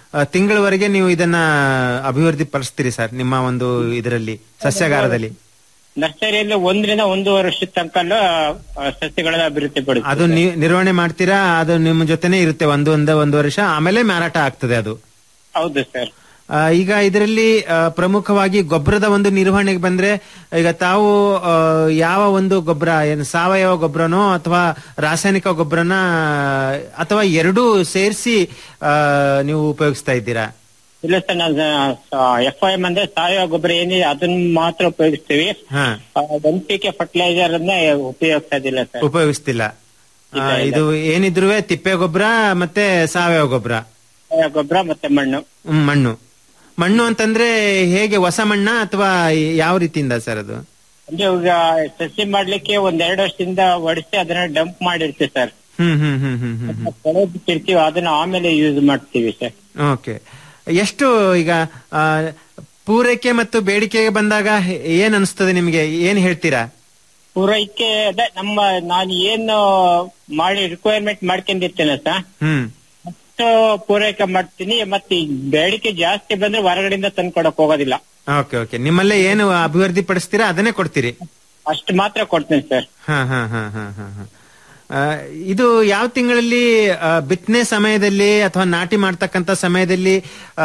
ತಿಂಗಳವರೆಗೆ ನೀವು ಇದನ್ನ ಅಭಿವೃದ್ಧಿ ಪಡಿಸ್ತೀರಿ ಸರ್ ನಿಮ್ಮ ಒಂದು ಇದರಲ್ಲಿ ಸಸ್ಯಾಗಾರದಲ್ಲಿ ನರ್ಸರಿಯಲ್ಲಿ ಒಂದರಿಂದ ಒಂದೂವರೆ ವರ್ಷದ ತನಕ ಸಸ್ಯಗಳನ್ನ ಅಭಿವೃದ್ಧಿ ಪಡಿಸ್ತೀವಿ ಅದು ನಿ- ನಿರ್ವಹಣೆ ಮಾಡ್ತೀರಾ ಅದು ನಿಮ್ಮ ಜೊತೆನೆ ಇರುತ್ತೆ ಒಂದು ಒಂದು ಒಂದು ವರ್ಷ ಆಮೇಲೆ ಮಾರಾಟ ಆಗ್ತದೆ ಅದು ಹೌದು ಸರ್ ಆ, ಈಗ ಇದರಲ್ಲಿ ಆ, ಪ್ರಮುಖವಾಗಿ ಗೊಬ್ಬರದ ಒಂದು ನಿರ್ವಹಣೆಗೆ ಬಂದ್ರೆ ಈಗ ತಾವು ಆ, ಯಾವ ಒಂದು ಗೊಬ್ಬರ ಏನು ಸಾವಯವ ಗೊಬ್ಬರನೋ ಅಥವಾ ರಾಸಾಯನಿಕ ಗೊಬ್ಬರನ ಅಥವಾ ಎರಡೂ ಸೇರಿಸಿ ನೀವು ಉಪಯೋಗಿಸ್ತಾ ಇದ್ದೀರಾ ಇಲ್ಲ ಸರ್ ನಾನು ಎಫ್ ಐ ಎಂ ಅಂದ್ರೆ ಸಾವಯವ ಗೊಬ್ಬರ ಏನಿದೆ ಅದನ್ನ ಮಾತ್ರ ಉಪಯೋಗಿಸ್ತೀವಿ ಹಾ ಎನ್ ಪಿ ಕೆ ಫರ್ಟಿಲೈಸರ್ ಅನ್ನ ಉಪಯೋಗಿಸ್ತಾ ಇದಿಲ್ಲ ಸರ್ ಉಪಯೋಗಿಸ್ತಿಲ್ಲ ಆ, ಇಲ್ಲ, ಇಲ್ಲ. ಇದು ಏನಿದ್ರು ತಿಪ್ಪೆ ಗೊಬ್ಬರ ಮತ್ತೆ ಸಾವಯವ ಗೊಬ್ಬರ ಸಾವಯವ ಗೊಬ್ಬರ ಮತ್ತೆ ಮಣ್ಣು ಹ್ಮ್, ಮಣ್ಣು ಮಣ್ಣು ಅಂತಂದ್ರೆ ಹೇಗೆ ಹೊಸ ಮಣ್ಣ ಅಥವಾ ಯಾವ ರೀತಿಯಿಂದ ಸರ್ ಅದು ಅಂದ್ರೆ ಈಗ ಸಸಿ ಮಾಡ್ಲಿಕ್ಕೆ ಒಂದ್ ಎರಡು ವರ್ಷದಿಂದ ಒಡಿಸಿ ಅದನ್ನ ಡಂಪ್ ಮಾಡಿರ್ತೀವಿ ಸರ್ ಹ್ಮ್ ಹ್ಮ್ ಹ್ಮ್ ಹ್ಮ್ ಹ್ಮ್ ಹ್ಮ್ ಕೊಳೆಬಿಟ್ಟಿರ್ತೀವಿ ಅದನ್ನ ಆಮೇಲೆ ಯೂಸ್ ಮಾಡ್ತೀವಿ ಸರ್ ಓಕೆ ಎಷ್ಟು ಈಗ ಆ, ಪೂರೈಕೆ ಮತ್ತು ಬೇಡಿಕೆಗೆ ಬಂದಾಗ ಹೆ- ಏನ್ ಅನಿಸ್ತದೆ ನಿಮ್ಗೆ ಏನ್ ಹೇಳ್ತೀರಾ ಪೂರೈಕೆ ಅದೇ ನಮ್ಮ ನಾನು ಏನು ಮಾಡಿ ರಿಕ್ವೈರ್ಮೆಂಟ್ ಮಾಡ್ಕೊಂಡಿರ್ತೇನೆ ಸರ್ ಹ್ಮ್ ಅಷ್ಟು ಪೂರೈಕೆ ಮಾಡ್ತೀನಿ ಮತ್ತೆ ಈ ಬೇಡಿಕೆ ಜಾಸ್ತಿ ಬಂದ್ರೆ ಹೊರಗಡೆಯಿಂದ ತಂದ್ಕೊಡಕ್ ಹೋಗೋದಿಲ್ಲ ಓಕೆ ಓಕೆ ನಿಮ್ಮಲ್ಲೇ ಏನು ಅಭಿವೃದ್ಧಿ ಪಡಿಸ್ತೀರಾ ಅದನ್ನೇ ಕೊಡ್ತೀರಿ ಅಷ್ಟು ಮಾತ್ರ ಕೊಡ್ತೀನಿ ಸರ್ ಹಾ ಹಾ ಹಾ ಹಾ ಹಾ ಹಾ ಆ, ಇದು ಯಾವ ತಿಂಗಳಲ್ಲಿ ಆ, ಬಿತ್ತನೆ ಸಮಯದಲ್ಲಿ ಅಥವಾ ನಾಟಿ ಮಾಡ್ತಕ್ಕಂತ ಸಮಯದಲ್ಲಿ ಆ,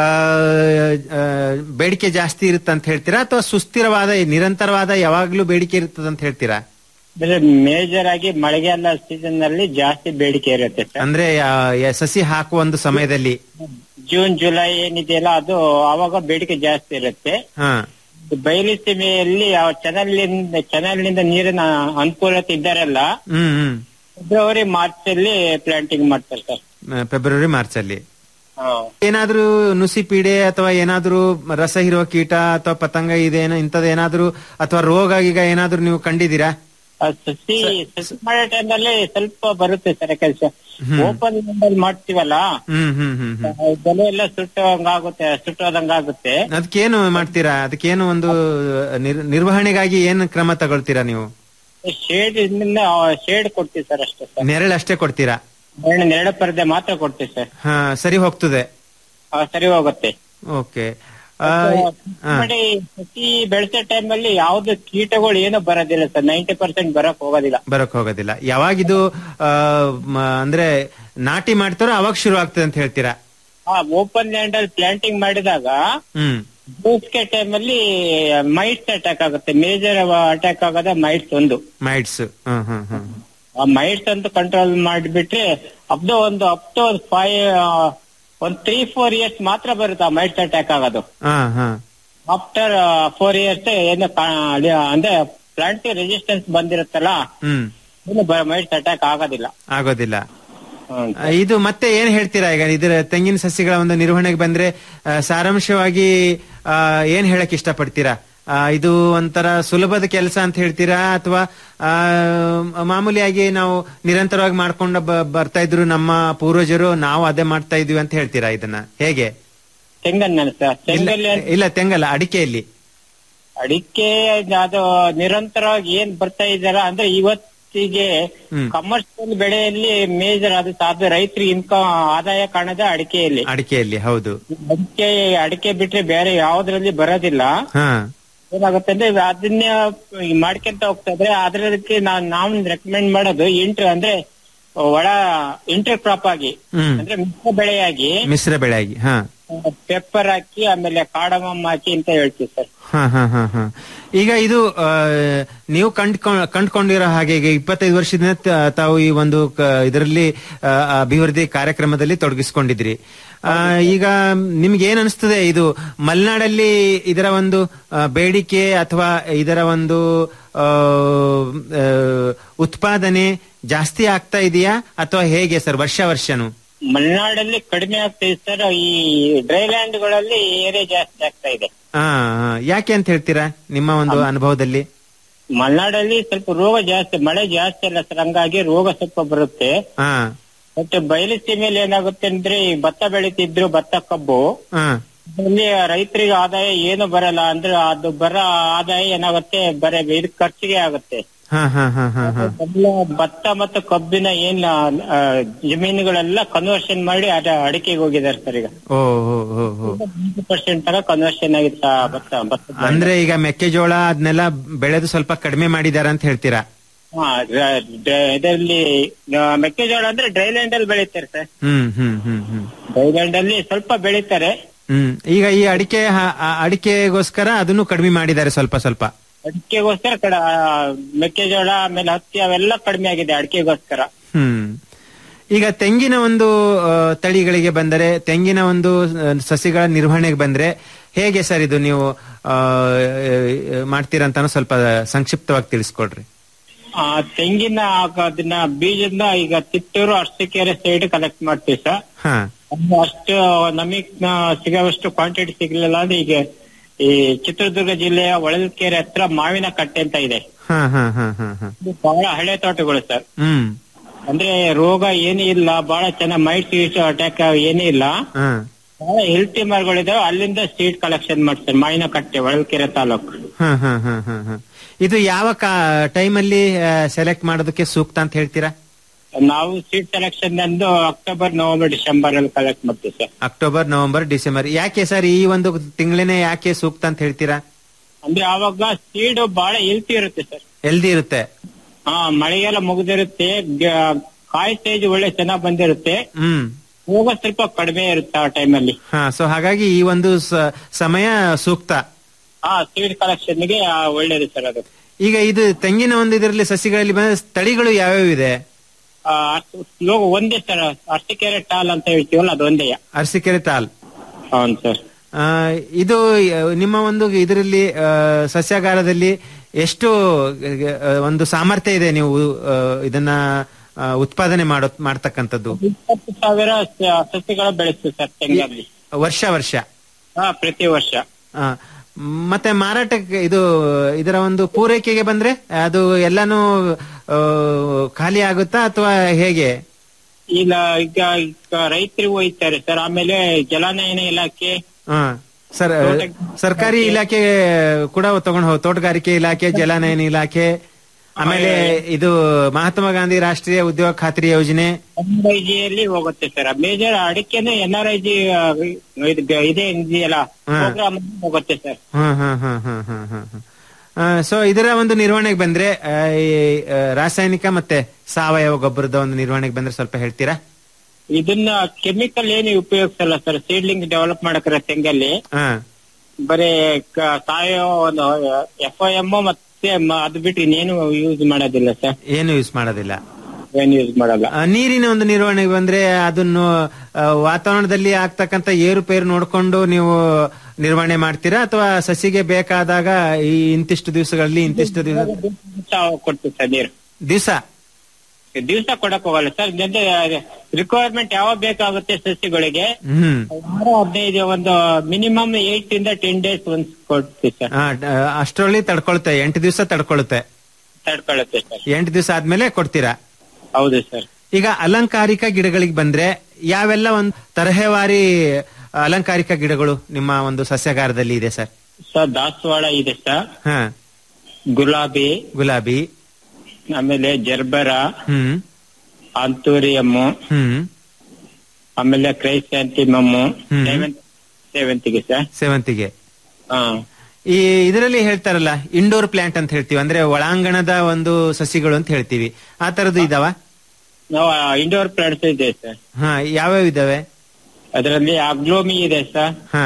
ಆ, ಬೇಡಿಕೆ ಜಾಸ್ತಿ ಇರುತ್ತೆ ಅಂತ ಹೇಳ್ತೀರಾ ಅಥವಾ ಸುಸ್ಥಿರವಾದ ನಿರಂತರವಾದ ಯಾವಾಗ್ಲೂ ಬೇಡಿಕೆ ಇರ್ತದೆ ಅಂತ ಹೇಳ್ತೀರಾ ಅಂದ್ರೆ ಮೇಜರ್ ಆಗಿ ಮಳೆಗಾಲ ಸೀಸನ್ ನಲ್ಲಿ ಜಾಸ್ತಿ ಬೇಡಿಕೆ ಇರುತ್ತೆ ಸರ್ ಅಂದ್ರೆ ಆ, ಯ- ಸಸಿ ಹಾಕುವ ಒಂದು ಸಮಯದಲ್ಲಿ ಜೂನ್ ಜುಲೈ ಏನಿದೆಯಲ್ಲ ಅದು ಅವಾಗ ಬೇಡಿಕೆ ಜಾಸ್ತಿ ಇರುತ್ತೆ ಹಾ ಬಯಲು ಸೀಮೆಯಲ್ಲಿ ಆ ಚಾನಲ್ನಿಂದ ಚಾನಲ್ನಿಂದ ನೀರಿನ ಅನುಕೂಲತೆ ಇದ್ದಾರಲ್ಲ ಹ್ಮ್ ಹ್ಮ್ ಫೆಬ್ರವರಿ ಮಾರ್ಚ್ ಅಲ್ಲಿ ಪ್ಲಾಂಟಿಂಗ್ ಮಾಡ್ತಾರೆ ಸರ್ ಆ, ಫೆಬ್ರವರಿ ಮಾರ್ಚ್ ಅಲ್ಲಿ ಹಾ. ಏನಾದ್ರೂ ನುಸಿ ಪೀಡೆ ಅಥವಾ ಏನಾದ್ರೂ ರಸ ಹೀರುವ ಕೀಟ ಅಥವಾ ಪತಂಗ ಇದೇನೋ ಇಂಥದ್ದು ಏನಾದ್ರೂ ಅಥವಾ ರೋಗ ಈಗ ಏನಾದ್ರೂ ನೀವು ಕಂಡಿದ್ದೀರಾ ಆ ಸಸಿ ಸಸಿ ಮಾಡೋ ಟೈಮಲ್ಲಿ ಸ್ವಲ್ಪ ಬರುತ್ತೆ ಸರ್ ಕೆಲಸ ಹ್ಮ್. ಓಪನ್ ಅಲ್ಲಿ ಮಾಡ್ತೀವಲ್ಲ ಹ್ಮ್ ಹ್ಮ್ ಹ್ಮ್ ಹ್ಮ್ ಆ, ಬೆಲೆ ಎಲ್ಲ ಸುಟ್ಟೋದಂಗಾಗುತ್ತೆ ಸುಟ್ಟೋದಂಗಾಗುತ್ತೆ ಅದಕ್ಕೇನು ಮಾಡ್ತೀರಾ ಅದಕ್ಕೇನು ಒಂದು ನಿರ್- ನಿರ್ವಹಣೆಗಾಗಿ ಏನು ಕ್ರಮ ತಗೊಳ್ತೀರಾ ನೀವು ಶೇಡ್ ಶೇಡ್ ಕೊಡ್ತೀವಿ ಸರ್ ಅಷ್ಟೇ ಸರ್ ನೆರಳಷ್ಟೇ ಕೊಡ್ತೀರಾ ನೆರಳು ನೆರಳು ಪರದೆ ಮಾತ್ರ ಕೊಡ್ತೀವಿ ಸರ್ ಹಾ ಸರಿ ಹೋಗ್ತದೆ ಆ, ಸರಿ ಹೋಗುತ್ತೆ ಓಕೆ ಮಾಡಿ ಸಸಿ ಬೆಳೆಸೋ ಟೈಮಲ್ಲಿ ಯಾವ್ದು ಕೀಟಗಳು ಏನು ಬರೋದಿಲ್ಲ ಸರ್ ನೈಂಟಿ ಪರ್ಸೆಂಟ್ ಬರಕ್ ಹೋಗೋದಿಲ್ಲ ಬರಕ್ ಹೋಗೋದಿಲ್ಲ ಯಾವಾಗಿದು ಆ, ಮ- ಅಂದ್ರೆ ನಾಟಿ ಮಾಡ್ತಾರೋ ಅವಾಗ ಶುರು ಆಗ್ತದೆ ಅಂತ ಹೇಳ್ತೀರಾ ಆ ಓಪನ್ ಲ್ಯಾಂಡ್ ಅಲ್ಲಿ ಪ್ಲಾಂಟಿಂಗ್ ಮಾಡಿದಾಗ ಹ್ಮ್ ಬೇಸಿಗೆ ಟೈಮಲ್ಲಿ ಮೈಟ್ಸ್ ಅಟ್ಯಾಕ್ ಆಗುತ್ತೆ ಮೇಜರ್ ಅಟ್ಯಾಕ್ ಆಗೋದ ಮೈಟ್ಸ್ ಒಂದು ಮೈಟ್ಸ್ ಹ್ಮ್ ಹ್ಮ್ ಹ್ಮ್ ಆ ಮೈಟ್ಸ್ ಅಂತ ಕಂಟ್ರೋಲ್ ಮಾಡಿಬಿಟ್ರೆ ಅಪ್ ಒಂದು ಅಪ್ ಟು ಫೈವ್ ಒಂದ್ ತ್ರೀ ಫೋರ್ ಇಯರ್ಸ್ ಮಾತ್ರ ಬರುತ್ತೆ ಆ ಮೈಟ್ಸ್ ಅಟ್ಯಾಕ್ ಆಗೋದು ಹಾ ಹಾ ಆಫ್ಟರ್ ಫೋರ್ ಇಯರ್ಸ್ ಏನು ಕಾ- ಅಲ್ಲಿ ಅಂದ್ರೆ ಪ್ಲಾಂಟ್ ರೆಸಿಸ್ಟೆನ್ಸ್ ಬಂದಿರುತ್ತಲ್ಲ ಹ್ಮ್ ಏನು ಮೈಟ್ಸ್ ಅಟ್ಯಾಕ್ ಆಗೋದಿಲ್ಲ ಆಗೋದಿಲ್ಲ ಆ, ಇದು ಮತ್ತೆ ಏನ್ ಹೇಳ್ತೀರಾ ಈಗ ಇದರ ತೆಂಗಿನ ಸಸಿಗಳ ಒಂದು ನಿರ್ವಹಣೆಗೆ ಬಂದ್ರೆ ಆ, ಸಾರಾಂಶವಾಗಿ ಆ, ಏನ್ ಹೇಳಕ್ ಇಷ್ಟಪಡ್ತೀರಾ ಆ, ಇದು ಒಂಥರ ಸುಲಭದ ಕೆಲಸ ಅಂತ ಹೇಳ್ತೀರಾ ಅಥವಾ ಆ, ಮಾಮೂಲಿಯಾಗಿ ನಾವು ನಿರಂತರವಾಗಿ ಮಾಡ್ಕೊಂಡು ಬ- ಬರ್ತಾ ಇದ್ರು ನಮ್ಮ ಪೂರ್ವಜರು ನಾವು ಅದೇ ಮಾಡ್ತಾ ಇದೀವಿ ಅಂತ ಹೇಳ್ತೀರಾ ಇದನ್ನ ಹೇಗೆ ತೆಂಗನ್ನ ಸರ್ ತೆಂಗಲ್ಲಿ ಇಲ್ಲ- ಇಲ್ಲ ತೆಂಗಲ್ಲ ಅಡಿಕೆಯಲ್ಲಿ ಅಡಿಕೆ ಅದು ನಿರಂತರವಾಗಿ ಏನ್ ಬರ್ತಾ ಇದಾರ ಅಂದ್ರೆ ಇವತ್ತಿಗೆ ಹ್ಮ್. ಕಮರ್ಷಿಯಲ್ ಬೆಳೆಯಲ್ಲಿ ಮೇಜರ್ ಅದು ಅದು ರೈತರಿಗೆ ಇನ್ಕಮ್ ಆದಾಯ ಕಾಣದ ಅಡಿಕೆಯಲ್ಲಿ ಅಡಿಕೆಯಲ್ಲಿ ಹೌದು ಅಡಿಕೆ ಅಡಿಕೆ ಬಿಟ್ರೆ ಬೇರೆ ಯಾವ್ದ್ರಲ್ಲಿ ಬರೋದಿಲ್ಲ ಹಾ ಏನಾಗುತ್ತೆ ಅಂದ್ರೆ ಅದನ್ನೇ ಮಾಡ್ಕೊಂತ ಹೋಗ್ತಾ ಇದ್ರೆ ಅದ್ರದಕ್ಕೆ ನಾವ್ ನಾವು ರೆಕಮೆಂಡ್ ಮಾಡೋದು ಇಂಟರ್ ಅಂದ್ರೆ ಒಳ ಇಂಟರ್ ಕ್ರಾಪ್ ಆಗಿ ಹ್ಮ್ ಅಂದ್ರೆ ಮಿಶ್ರ ಬೆಳೆಯಾಗಿ ಮಿಶ್ರ ಬೆಳೆಯಾಗಿ ಹಾ ಪೆಪ್ಪರ್ ಹಾಕಿ ಆಮೇಲೆ ಕಾಡಮಮ್ ಹಾಕಿ ಅಂತ ಹೇಳ್ತೀವಿ ಸರ್ ಹಾ ಹಾ ಹಾ ಹಾ ಈಗ ಇದು ಆ, ನೀವು ಕಂಡ್ಕೊಂಡ್ ಕಂಡ್ಕೊಂಡಿರೋ ಹಾಗೆ ಈಗ ಇಪ್ಪತ್ತೈದು ವರ್ಷದಿಂದ ತ- ತಾವು ಈ ಒಂದು ಇದರಲ್ಲಿ ಅಭಿವೃದ್ಧಿ ಕಾರ್ಯಕ್ರಮದಲ್ಲಿ ತೊಡಗಿಸ್ಕೊಂಡಿದ್ರಿ ಆ, ಈಗ ನಿಮ್ಗೆ ಏನ್ ಅನಿಸ್ತದೆ ಇದು ಮಲೆನಾಡಲ್ಲಿ ಇದರ ಒಂದು ಆ, ಬೇಡಿಕೆ ಅಥವಾ ಇದರ ಒಂದು ಆ, ಆ, ಉತ್ಪಾದನೆ ಜಾಸ್ತಿ ಆಗ್ತಾ ಇದೆಯಾ ಅಥವಾ ಹೇಗೆ ಸರ್ ವರ್ಷ ವರ್ಷನು ಮಲೆನಾಡಲ್ಲಿ ಕಡಿಮೆ ಆಗ್ತಾ ಇದೆ ಸರ್ ಈ ಡ್ರೈ ಲ್ಯಾಂಡ್ ಗಳಲ್ಲಿ ಏರಿಯಾ ಜಾಸ್ತಿ ಆಗ್ತಾ ಇದೆ ಹಾ ಹಾ. ಯಾಕೆ ಅಂತ ಹೇಳ್ತೀರಾ ನಿಮ್ಮ ಒಂದು ಅನುಭವದಲ್ಲಿ ಮಲೆನಾಡಲ್ಲಿ ಸ್ವಲ್ಪ ರೋಗ ಜಾಸ್ತಿ ಮಳೆ ಜಾಸ್ತಿ ಅಲ್ಲ ಸರ್ ಹಂಗಾಗಿ ರೋಗ ಸ್ವಲ್ಪ ಬರುತ್ತೆ ಹಾ ಮತ್ತೆ ಬಯಲು ಸೀಮೆಯಲ್ಲಿ ಏನಾಗುತ್ತೆ ಅಂದ್ರೆ ಈ ಭತ್ತ ಬೆಳಿತಿದ್ರು ಭತ್ತ ಕಬ್ಬು ಹಾ ಅಲ್ಲಿ ರೈತರಿಗೆ ಆದಾಯ ಏನು ಬರಲ್ಲ ಅಂದ್ರೆ ಅದು ಬರೋ ಆದಾಯ ಏನಾಗುತ್ತೆ ಬರೀ ಇದು ಖರ್ಚಿಗೆ ಆಗುತ್ತೆ ಹಾ ಹಾ ಹಾ ಹಾ ಹಾ ಎಲ್ಲ ಭತ್ತ ಮತ್ತು ಕಬ್ಬಿನ ಏನ್ ಆ, ಜಮೀನುಗಳೆಲ್ಲ ಕನ್ವರ್ಷನ್ ಮಾಡಿ ಅದ ಅಡಿಕೆಗೆ ಹೋಗಿದ್ದಾರೆ ಸರ್ ಈಗ ಓ ಓ ಓ ಓ ಪರ್ಸೆಂಟ್ ತರ ಕನ್ವರ್ಷನ್ ಆಗಿತ್ತ ಭತ್ತ ಭತ್ತ ಅಂದ್ರೆ ಈಗ ಮೆಕ್ಕೆಜೋಳ ಅದನ್ನೆಲ್ಲ ಬೆಳೆದು ಸ್ವಲ್ಪ ಕಡಿಮೆ ಮಾಡಿದಾರ ಅಂತ ಹೇಳ್ತೀರಾ ಹಾ ರ- ಡ- ಇದರಲ್ಲಿ ಆ, ಮೆಕ್ಕೆಜೋಳ ಅಂದ್ರೆ ಡ್ರೈ ಲ್ಯಾಂಡ್ ಅಲ್ಲಿ ಬೆಳೀತಾರೆ ಸರ್ ಹ್ಮ್ ಹ್ಮ್ ಹ್ಮ್ ಹ್ಮ್ ಡ್ರೈ ಲ್ಯಾಂಡ್ ಅಲ್ಲಿ ಸ್ವಲ್ಪ ಬೆಳೀತಾರೆ ಹ್ಮ್ ಈಗ ಈ ಅಡಿಕೆ ಹ- ಆ- ಅಡಿಕೆಗೋಸ್ಕರ ಅದನ್ನು ಕಡಿಮೆ ಮಾಡಿದ್ದಾರೆ ಸ್ವಲ್ಪ ಸ್ವಲ್ಪ ಅಡಿಕೆಗೋಸ್ಕರ ಕಡ ಆ, ಮೆಕ್ಕೆಜೋಳ ಆಮೇಲೆ ಹತ್ತಿ ಅವೆಲ್ಲ ಕಡಿಮೆ ಆಗಿದೆ ಅಡಿಕೆಗೋಸ್ಕರ ಹ್ಮ್ ಈಗ ತೆಂಗಿನ ಒಂದು ಆ, ತಳಿಗಳಿಗೆ ಬಂದರೆ ತೆಂಗಿನ ಒಂದು ಆ, ಸಸಿಗಳ ನಿರ್ವಹಣೆಗೆ ಬಂದ್ರೆ ಹೇಗೆ ಸರ್ ಇದು ನೀವು ಆ, ಆ, ಮಾಡ್ತೀರಂತಾನು ಸ್ವಲ್ಪ ಸಂಕ್ಷಿಪ್ತವಾಗಿ ತಿಳಿಸ್ಕೊಡ್ರಿ ಆ ತೆಂಗಿನ ಆಗ ಅದನ್ನ ಬೀಜದಿಂದ ಈಗ ತಿಟ್ಟೂರು ಅರಸೀಕೆರೆ ಸೈಡ್ ಕಲೆಕ್ಟ್ ಮಾಡ್ತೀವಿ ಸರ್ ಹಾ ಅದು ಅಷ್ಟು ನಮಗ್ ಸಿಗೋವಷ್ಟು ಕ್ವಾಂಟಿಟಿ ಸಿಗ್ಲಿಲ್ಲ ಅಂದ್ರೆ ಈಗ ಈ ಚಿತ್ರದುರ್ಗ ಜಿಲ್ಲೆಯ ಹೊಳಲ್ಕೆರೆ ಹತ್ರ ಮಾವಿನ ಕಟ್ಟೆ ಅಂತ ಇದೆ ಹಾ ಹಾ ಹಾ ಹಾ ಹಾ ಇದು ಬಹಳ ಹಳೆ ತೋಟಗಳು ಸರ್ ಹ್ಮ್ ಅಂದ್ರೆ ರೋಗ ಏನೂ ಇಲ್ಲ ಬಹಳ ಚೆನ್ನಾಗಿ ಮೈಟ್ ಗೀಟ್ ಅಟ್ಯಾಕ್ ಏನೂ ಇಲ್ಲ ಹಾ ಬಹಳ ಹೆಲ್ತಿ ಮರಗಳಿದಾವೆ ಅಲ್ಲಿಂದ ಸೀಡ್ ಕಲೆಕ್ಷನ್ ಮಾಡ್ತಾರೆ ಮಾವಿನ ಕಟ್ಟೆ ಹೊಳಲ್ಕೆರೆ ತಾಲೂಕು ಹಾ ಹಾ ಹಾ ಹಾ ಹಾ ಇದು ಯಾವ ಟೈಮಲ್ಲಿ ಸೆಲೆಕ್ಟ್ ಮಾಡೋದಕ್ಕೆ ಸೂಕ್ತ ಅಂತ ಹೇಳ್ತೀರಾ ನಾವು ಸೀಡ್ ಸೆಲೆಕ್ಷನ್ ಅಂದು ಅಕ್ಟೋಬರ್ ನವೆಂಬರ್ ಡಿಸೆಂಬರ್ ಅಲ್ಲಿ ಕಲೆಕ್ಟ್ ಮಾಡ್ತೀವಿ ಸರ್ ಅಕ್ಟೋಬರ್ ನವೆಂಬರ್ ಡಿಸೆಂಬರ್ ಯಾಕೆ ಸರ್ ಈ ಒಂದು ತಿಂಗಳೇನೆ ಯಾಕೆ ಸೂಕ್ತ ಅಂತ ಹೇಳ್ತೀರಾ ಅಂದ್ರೆ ಆವಾಗ ಸೀಡ್ ಬಹಳ ಹೆಲ್ತಿ ಇರುತ್ತೆ ಸರ್ ಎಲ್ದಿ ಇರುತ್ತೆ ಹಾ ಮಳೆಗೆಲ್ಲ ಮುಗಿದಿರುತ್ತೆ ಗ- ಕಾಯಿ ಸೈಜ್ ಒಳ್ಳೆ ಚೆನ್ನಾಗ್ ಬಂದಿರುತ್ತೆ ಹ್ಮ್ ರೋಗ ಸ್ವಲ್ಪ ಕಡಿಮೆ ಇರುತ್ತೆ ಆ ಟೈಮಲ್ಲಿ ಹಾ ಸೊ ಹಾಗಾಗಿ ಈ ಒಂದು ಸ- ಸಮಯ ಸೂಕ್ತ ಹಾ ಸೀಡ್ ಕಲೆಕ್ಷನ್ ಗೆ ಆ, ಒಳ್ಳೇದು ಸರ್ ಅದು ಈಗ ಇದು ತೆಂಗಿನ ಒಂದು ಇದರಲ್ಲಿ ಸಸಿಗಳಲ್ಲಿ ಬಂದ ತಳಿಗಳು ಯಾವ್ಯಾವ ಇದೆ ಆ, ಅರ್ಸ- ಇವಾಗ ಒಂದೇ ಸರ್ ಅರ್ಸಿಕೆರೆ ಟಾಲ್ ಅಂತ ಹೇಳ್ತೀವಲ್ಲ ಅದು ಒಂದೇ ಅರಸೀಕೆರೆ ತಾಲ್ ಹೌದು ಸರ್ ಆ, ಇದು ಆ, ನಿಮ್ಮ ಒಂದು ಇದರಲ್ಲಿ ಆ, ಸಸ್ಯಾಗಾರದಲ್ಲಿ ಎಷ್ಟು ಆ, ಒಂದು ಸಾಮರ್ಥ್ಯ ಇದೆ ನೀವು ಆ, ಇದನ್ನ ಆ, ಉತ್ಪಾದನೆ ಮಾಡೋ ಮಾಡ್ತಕ್ಕಂಥದ್ದು ಇಪ್ಪತ್ತು ಸಾವಿರ ಸ- ಸಸಿಗಳು ಬೆಳೆಸ್ತೀವಿ ಸರ್ ತೆಂಗಲ್ಲಿ ವರ್ಷ ವರ್ಷ ಹಾ ಪ್ರತಿ ವರ್ಷ ಆ, ಮತ್ತೆ ಮಾರಾಟಕ್ಕೆ ಇದು ಇದರ ಒಂದು ಪೂರೈಕೆಗೆ ಬಂದ್ರೆ ಅದು ಎಲ್ಲಾನು ಆ, ಖಾಲಿ ಆಗುತ್ತಾ ಅಥವಾ ಹೇಗೆ ಇಲ್ಲ ಈಗ ಈಗ ರೈತರಿಗೆ ಹೋಯ್ತಾರೆ ಸರ್ ಆಮೇಲೆ ಜಲಾನಯನ ಇಲಾಖೆ ಹಾ ಸರ್ ಸರ್ಕಾರಿ ಇಲಾಖೆ ಕೂಡ ತಗೊಂಡು ಹೋಗ್ ತೋಟಗಾರಿಕೆ ಇಲಾಖೆ ಜಲಾನಯನ ಇಲಾಖೆ ಆಮೇಲೆ ಇದು ಮಹಾತ್ಮ ಗಾಂಧಿ ರಾಷ್ಟ್ರೀಯ ಉದ್ಯೋಗ ಖಾತ್ರಿ ಯೋಜನೆ ಎನ್ಆರ್ಐಜಿಯಲ್ಲಿ ಹೋಗುತ್ತೆ ಸರ್ ಮೇಜರ್ ಅಡಿಕೆನೆ ಎನ್ಆರ್ಐಜಿ ಇದೆ ಇದೆಯಲ್ಲ ಹಾ. ಪ್ರೋಗ್ರಾಮ್ ಹೋಗುತ್ತೆ ಸರ್ ಹಾ ಹಾ ಹಾ ಹಾ ಹಾ ಹಾ ಸೊ ಇದರ ಒಂದು ನಿರ್ವಹಣೆಗೆ ಬಂದ್ರೆ ಆ, ಈ, ಆ, ರಾಸಾಯನಿಕ ಮತ್ತೆ ಸಾವಯವ ಗೊಬ್ಬರದ ಒಂದು ನಿರ್ವಹಣೆಗೆ ಬಂದ್ರೆ ಸ್ವಲ್ಪ ಹೇಳ್ತೀರಾ ಇದನ್ನ ಕೆಮಿಕಲ್ ಏನು ಉಪಯೋಗಿಸಲ್ಲ ಸರ್ ಸೀಡ್ಲಿಂಗ್ ಡೆವಲಪ್ ಮಾಡಕ್ರೆ ತೆಂಗಲ್ಲಿ ಹಾ ಬರೀ ಕ- ಸಾವಯವ ಒಂದು ಎಫ್ ಐ ಎಮ್ ಮತ್ತೆ ಮ- ಅದು ಬಿಟ್ಟು ಇನ್ನೇನು ಯೂಸ್ ಮಾಡೋದಿಲ್ಲ ಸರ್ ಏನು ಯೂಸ್ ಮಾಡೋದಿಲ್ಲ ಏನು ಯೂಸ್ ಮಾಡಲ್ಲ ಆ, ನೀರಿನ ಒಂದು ನಿರ್ವಹಣೆಗೆ ಬಂದ್ರೆ ಅದನ್ನು ಆ, ವಾತಾವರಣದಲ್ಲಿ ಆಗ್ತಕ್ಕಂತ ಏರುಪೇರು ನೋಡ್ಕೊಂಡು ನೀವು ನಿರ್ವಹಣೆ ಮಾಡ್ತೀರಾ ಅಥವಾ ಸಸಿಗೆ ಬೇಕಾದಾಗ ಈ ಇಂತಿಷ್ಟು ದಿವಸಗಳಲ್ಲಿ ಇಂತಿಷ್ಟು ದಿವಸ ದಿವ್ಸ ಕೊಡ್ತೀವಿ ಸರ್ ನೀರು ದಿವಸ ದಿವಸ ಕೊಡಕ್ ಹೋಗಲ್ಲ ಸರ್ ರಿಕ್ವೈರ್ಮೆಂಟ್ ಯಾವಾಗ ಬೇಕಾಗುತ್ತೆ ಸಸ್ಯಗಳಿಗೆ ಹ್ಮ್ ವಾರ ಹದಿನೈದು ಒಂದು ಮಿನಿಮಮ್ ಏಟ್ ಇಂದ ಟೆನ್ ಡೇಸ್ ಒಂದ್ ಕೊಡ್ತೀವಿ ಸರ್ ಆ, ಡ- ಅಷ್ಟರಲ್ಲಿ ತಡ್ಕೊಳುತ್ತೆ ಎಂಟು ದಿವಸ ತಡ್ಕೊಳುತ್ತೆ ತಡ್ಕೊಳ್ಳುತ್ತೆ ಸರ್ ಎಂಟು ದಿವಸ ಆದ್ಮೇಲೆ ಕೊಡ್ತೀರಾ ಹೌದು ಸರ್ ಈಗ ಅಲಂಕಾರಿಕ ಗಿಡಗಳಿಗೆ ಬಂದ್ರೆ ಯಾವೆಲ್ಲ ಒಂದು ತರಹೇವಾರಿ ಅಲಂಕಾರಿಕ ಗಿಡಗಳು ನಿಮ್ಮ ಒಂದು ಸಸ್ಯಾಗಾರದಲ್ಲಿ ಇದೆ ಸರ್ ಸರ್ ದಾಸವಾಳ ಇದೆ ಸರ್ ಹಾ ಗುಲಾಬಿ ಗುಲಾಬಿ ಆಮೇಲೆ ಜರ್ಬರ ಹ್ಮ್ ಆಂತೂರಿಯಮ್ ಹ್ಮ್ ಆಮೇಲೆ ಕ್ರೈಸ್ಯಾಂತಿಮಮ್ ಹ್ಮ್. ಸೇವಂತಿಗೆ ಸರ್ ಸೇವಂತಿಗೆ ಹಾ ಈ ಇದರಲ್ಲಿ ಹೇಳ್ತಾರಲ್ಲ ಇಂಡೋರ್ ಪ್ಲಾಂಟ್ ಅಂತ ಹೇಳ್ತೀವಿ ಅಂದ್ರೆ ಒಳಾಂಗಣದ ಒಂದು ಸಸಿಗಳು ಅಂತ ಹೇಳ್ತೀವಿ ಆ ತರದ್ದು ಇದಾವ ನಾವು ಇಂಡೋರ್ ಪ್ಲಾಂಟ್ಸ್ ಇದೆ ಸರ್ ಹಾ ಯಾವ್ಯಾವ ಇದಾವೆ ಅದರಲ್ಲಿ ಅಗ್ಲೋಮಿ ಇದೆ ಸರ್ ಹಾ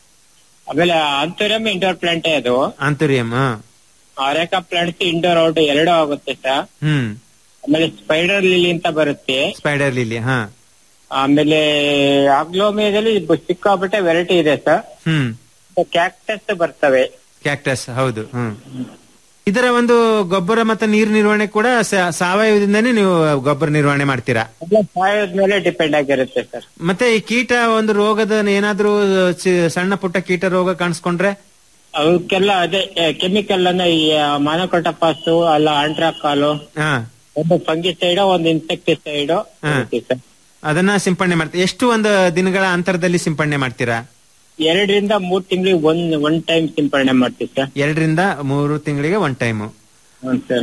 ಆಮೇಲೆ ಆಂತೂರಿಯಂ ಇಂಡೋರ್ ಪ್ಲಾಂಟೇ ಅದು ಆಂತುರಿಯಂ ಹಾ ಅರೇಕಾ ಪ್ಲಾಂಟ್ಸ್ ಇಂಡೋರ್ ಔಟ್ ಎರಡು ಆಗುತ್ತೆ ಸರ್ ಹ್ಮ್ ಆಮೇಲೆ ಸ್ಪೈಡರ್ ಲಿಲಿ ಅಂತ ಬರುತ್ತೆ ಸ್ಪೈಡರ್ ಲಿಲಿ ಹಾ ಆಮೇಲೆ ಆಗ್ಲೋಮಿಯದಲ್ಲಿ ಸಿಕ್ಕಾಪಟ್ಟೆ ವೆರೈಟಿ ಇದೆ ಸರ್ ಹ್ಮ್ ಕ್ಯಾಕ್ಟಸ್ ಬರ್ತವೆ ಕ್ಯಾಕ್ಟಸ್ ಹೌದು ಹ್ಮ್ ಇದರ ಒಂದು ಗೊಬ್ಬರ ಮತ್ತೆ ನೀರು ನಿರ್ವಹಣೆ ಕೂಡ ಸ- ಸಾವಯವದಿಂದಾನೇ ನೀವು ಗೊಬ್ಬರ ನಿರ್ವಹಣೆ ಮಾಡ್ತೀರಾ ಎಲ್ಲ ಸಾಯೋದ್ ಮೇಲೆ ಡಿಪೆಂಡ್ ಆಗಿರುತ್ತೆ ಸರ್ ಮತ್ತೆ ಈ ಕೀಟ ಒಂದು ರೋಗದ ಏನಾದ್ರೂ ಚಿ- ಸಣ್ಣ ಪುಟ್ಟ ಕೀಟ ರೋಗ ಕಾಣಿಸ್ಕೊಂಡ್ರೆ ಅವಕ್ಕೆಲ್ಲ ಅದೇ ಕೆಮಿಕಲ್ ಅನ್ನ ಈ ಮಾನಕೊಟಪಾಸು ಅಲ್ಲ ಆಂಟ್ರಾಕಾಲು ಹಾ ಒಂದು ಫಂಗಿಸೈಡ್ ಒಂದು ಇನ್ಸೆಕ್ಟಿಸೈಡ್ ಹಾ. ಅದನ್ನ ಸಿಂಪಡಣೆ ಮಾಡ್ತೀರಾ ಎಷ್ಟು ಒಂದು ದಿನಗಳ ಅಂತರದಲ್ಲಿ ಸಿಂಪಡಣೆ ಮಾಡ್ತೀರಾ ಎರಡರಿಂದ ಮೂರ್ ತಿಂಗಳಿಗೆ ಒಂದ್ ಒನ್ ಟೈಮ್ ಸಿಂಪಡಣೆ ಮಾಡ್ತೀವಿ ಸರ್ ಎರಡರಿಂದ ಮೂರು ತಿಂಗಳಿಗೆ ಒನ್ ಟೈಮ್ ಹ್ಮ್ ಸರ್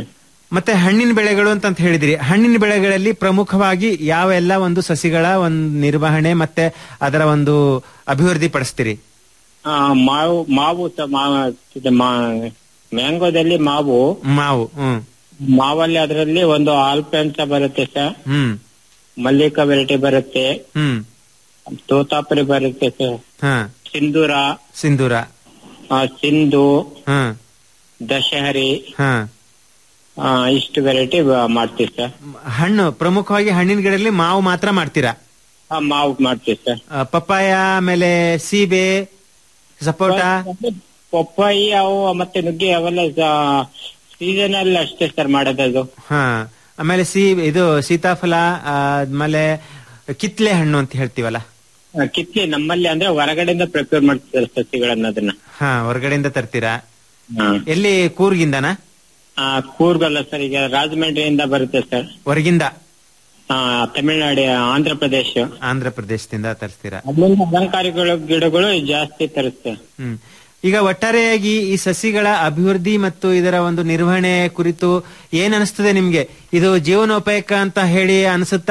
ಮತ್ತೆ ಹಣ್ಣಿನ ಬೆಳೆಗಳು ಅಂತ ಅಂತ ಹೇಳಿದ್ರಿ ಹಣ್ಣಿನ ಬೆಳೆಗಳಲ್ಲಿ ಪ್ರಮುಖವಾಗಿ ಯಾವೆಲ್ಲ ಒಂದು ಸಸಿಗಳ ಒಂದು ನಿರ್ವಹಣೆ ಮತ್ತೆ ಅದರ ಒಂದು ಅಭಿವೃದ್ಧಿ ಪಡಿಸ್ತೀರಿ ಆ, ಮಾವು ಮಾವು ಸ- ಮಾ- ಇದು ಮಾ- ಮ್ಯಾಂಗೋದಲ್ಲಿ ಮಾವು ಮಾವು ಹ್ಮ್ ಮಾವಲ್ಲಿ ಅದರಲ್ಲಿ ಒಂದು ಆಲ್ಪೆ ಅಂತ ಬರುತ್ತೆ ಸರ್ ಹ್ಮ್ ಮಲ್ಲಿಕಾ ವೆರೈಟಿ ಬರುತ್ತೆ ಹ್ಮ್ ತೋತಾಪುರಿ ಬರುತ್ತೆ ಸರ್ ಹಾ ಸಿಂಧೂರ ಸಿಂಧೂರ ಆ, ಸಿಂಧು ಹಾ ದಶಹರಿ ಹಾ ಆ, ಇಷ್ಟು ವೆರೈಟಿ ಮಾಡ್ತೀವಿ ಸರ್ ಹಣ್ಣು ಪ್ರಮುಖವಾಗಿ ಹಣ್ಣಿನ ಗಿಡದಲ್ಲಿ ಮಾವು ಮಾತ್ರ ಮಾಡ್ತೀರಾ ಆ, ಮಾವು ಮಾಡ್ತೀವಿ ಸರ್ ಆ, ಪಪ್ಪಾಯ ಆಮೇಲೆ ಸೀಬೆ ಸಪೋಟ ಪಪ್ಪಾಯಿ ಅವು ಮತ್ತೆ ನುಗ್ಗೆ ಅವೆಲ್ಲ ಸೀಸನಲ್ ಅಷ್ಟೇ ಸರ್ ಮಾಡೋದದು ಹಾ ಆಮೇಲೆ ಸಿ ಇದು ಸೀತಾಫಲ ಆ, ಆದ್ಮೇಲೆ ಕಿತ್ಲೆ ಹಣ್ಣು ಅಂತ ಹೇಳ್ತೀವಲ್ಲ ಆ, ಕಿತ್ಲಿ ನಮ್ಮಲ್ಲಿ ಅಂದ್ರೆ ಹೊರಗಡೆಯಿಂದ ಪ್ರಿಪೇರ್ ಮಾಡ್ತಿದ್ದಾರೆ ಸಸಿಗಳನ್ನ ಅದನ್ನ ಹಾ ಹೊರಗಡೆಯಿಂದ ತರ್ತೀರಾ ಹಾ. ಎಲ್ಲಿ ಕೂರ್ಗಿಂದನ ಆ, ಕೂರ್ಗಲ್ಲ ಸರ್ ಈಗ ರಾಜಮಂಡ್ರಿಯಿಂದ ಬರುತ್ತೆ ಸರ್ ಹೊರಗಿಂದ ಆ, ತಮಿಳ್ನಾಡು ಆಂಧ್ರ ಪ್ರದೇಶ ಆಂಧ್ರ ಪ್ರದೇಶದಿಂದ ತರಿಸ್ತೀರಾ ಅಲ್ಲಿಂದ ಅಲಂಕಾರಿಗಳು ಗಿಡಗಳು ಜಾಸ್ತಿ ತರುತ್ತೆ ಹ್ಮ್ ಈಗ ಒಟ್ಟಾರೆಯಾಗಿ ಈ ಸಸಿಗಳ ಅಭಿವೃದ್ಧಿ ಮತ್ತು ಇದರ ಒಂದು ನಿರ್ವಹಣೆ ಕುರಿತು ಏನ್ ಅನಿಸ್ತದೆ ನಿಮ್ಗೆ ಇದು ಜೀವನೋಪಾಯಕ ಅಂತ ಹೇಳಿ ಅನಿಸುತ್ತಾ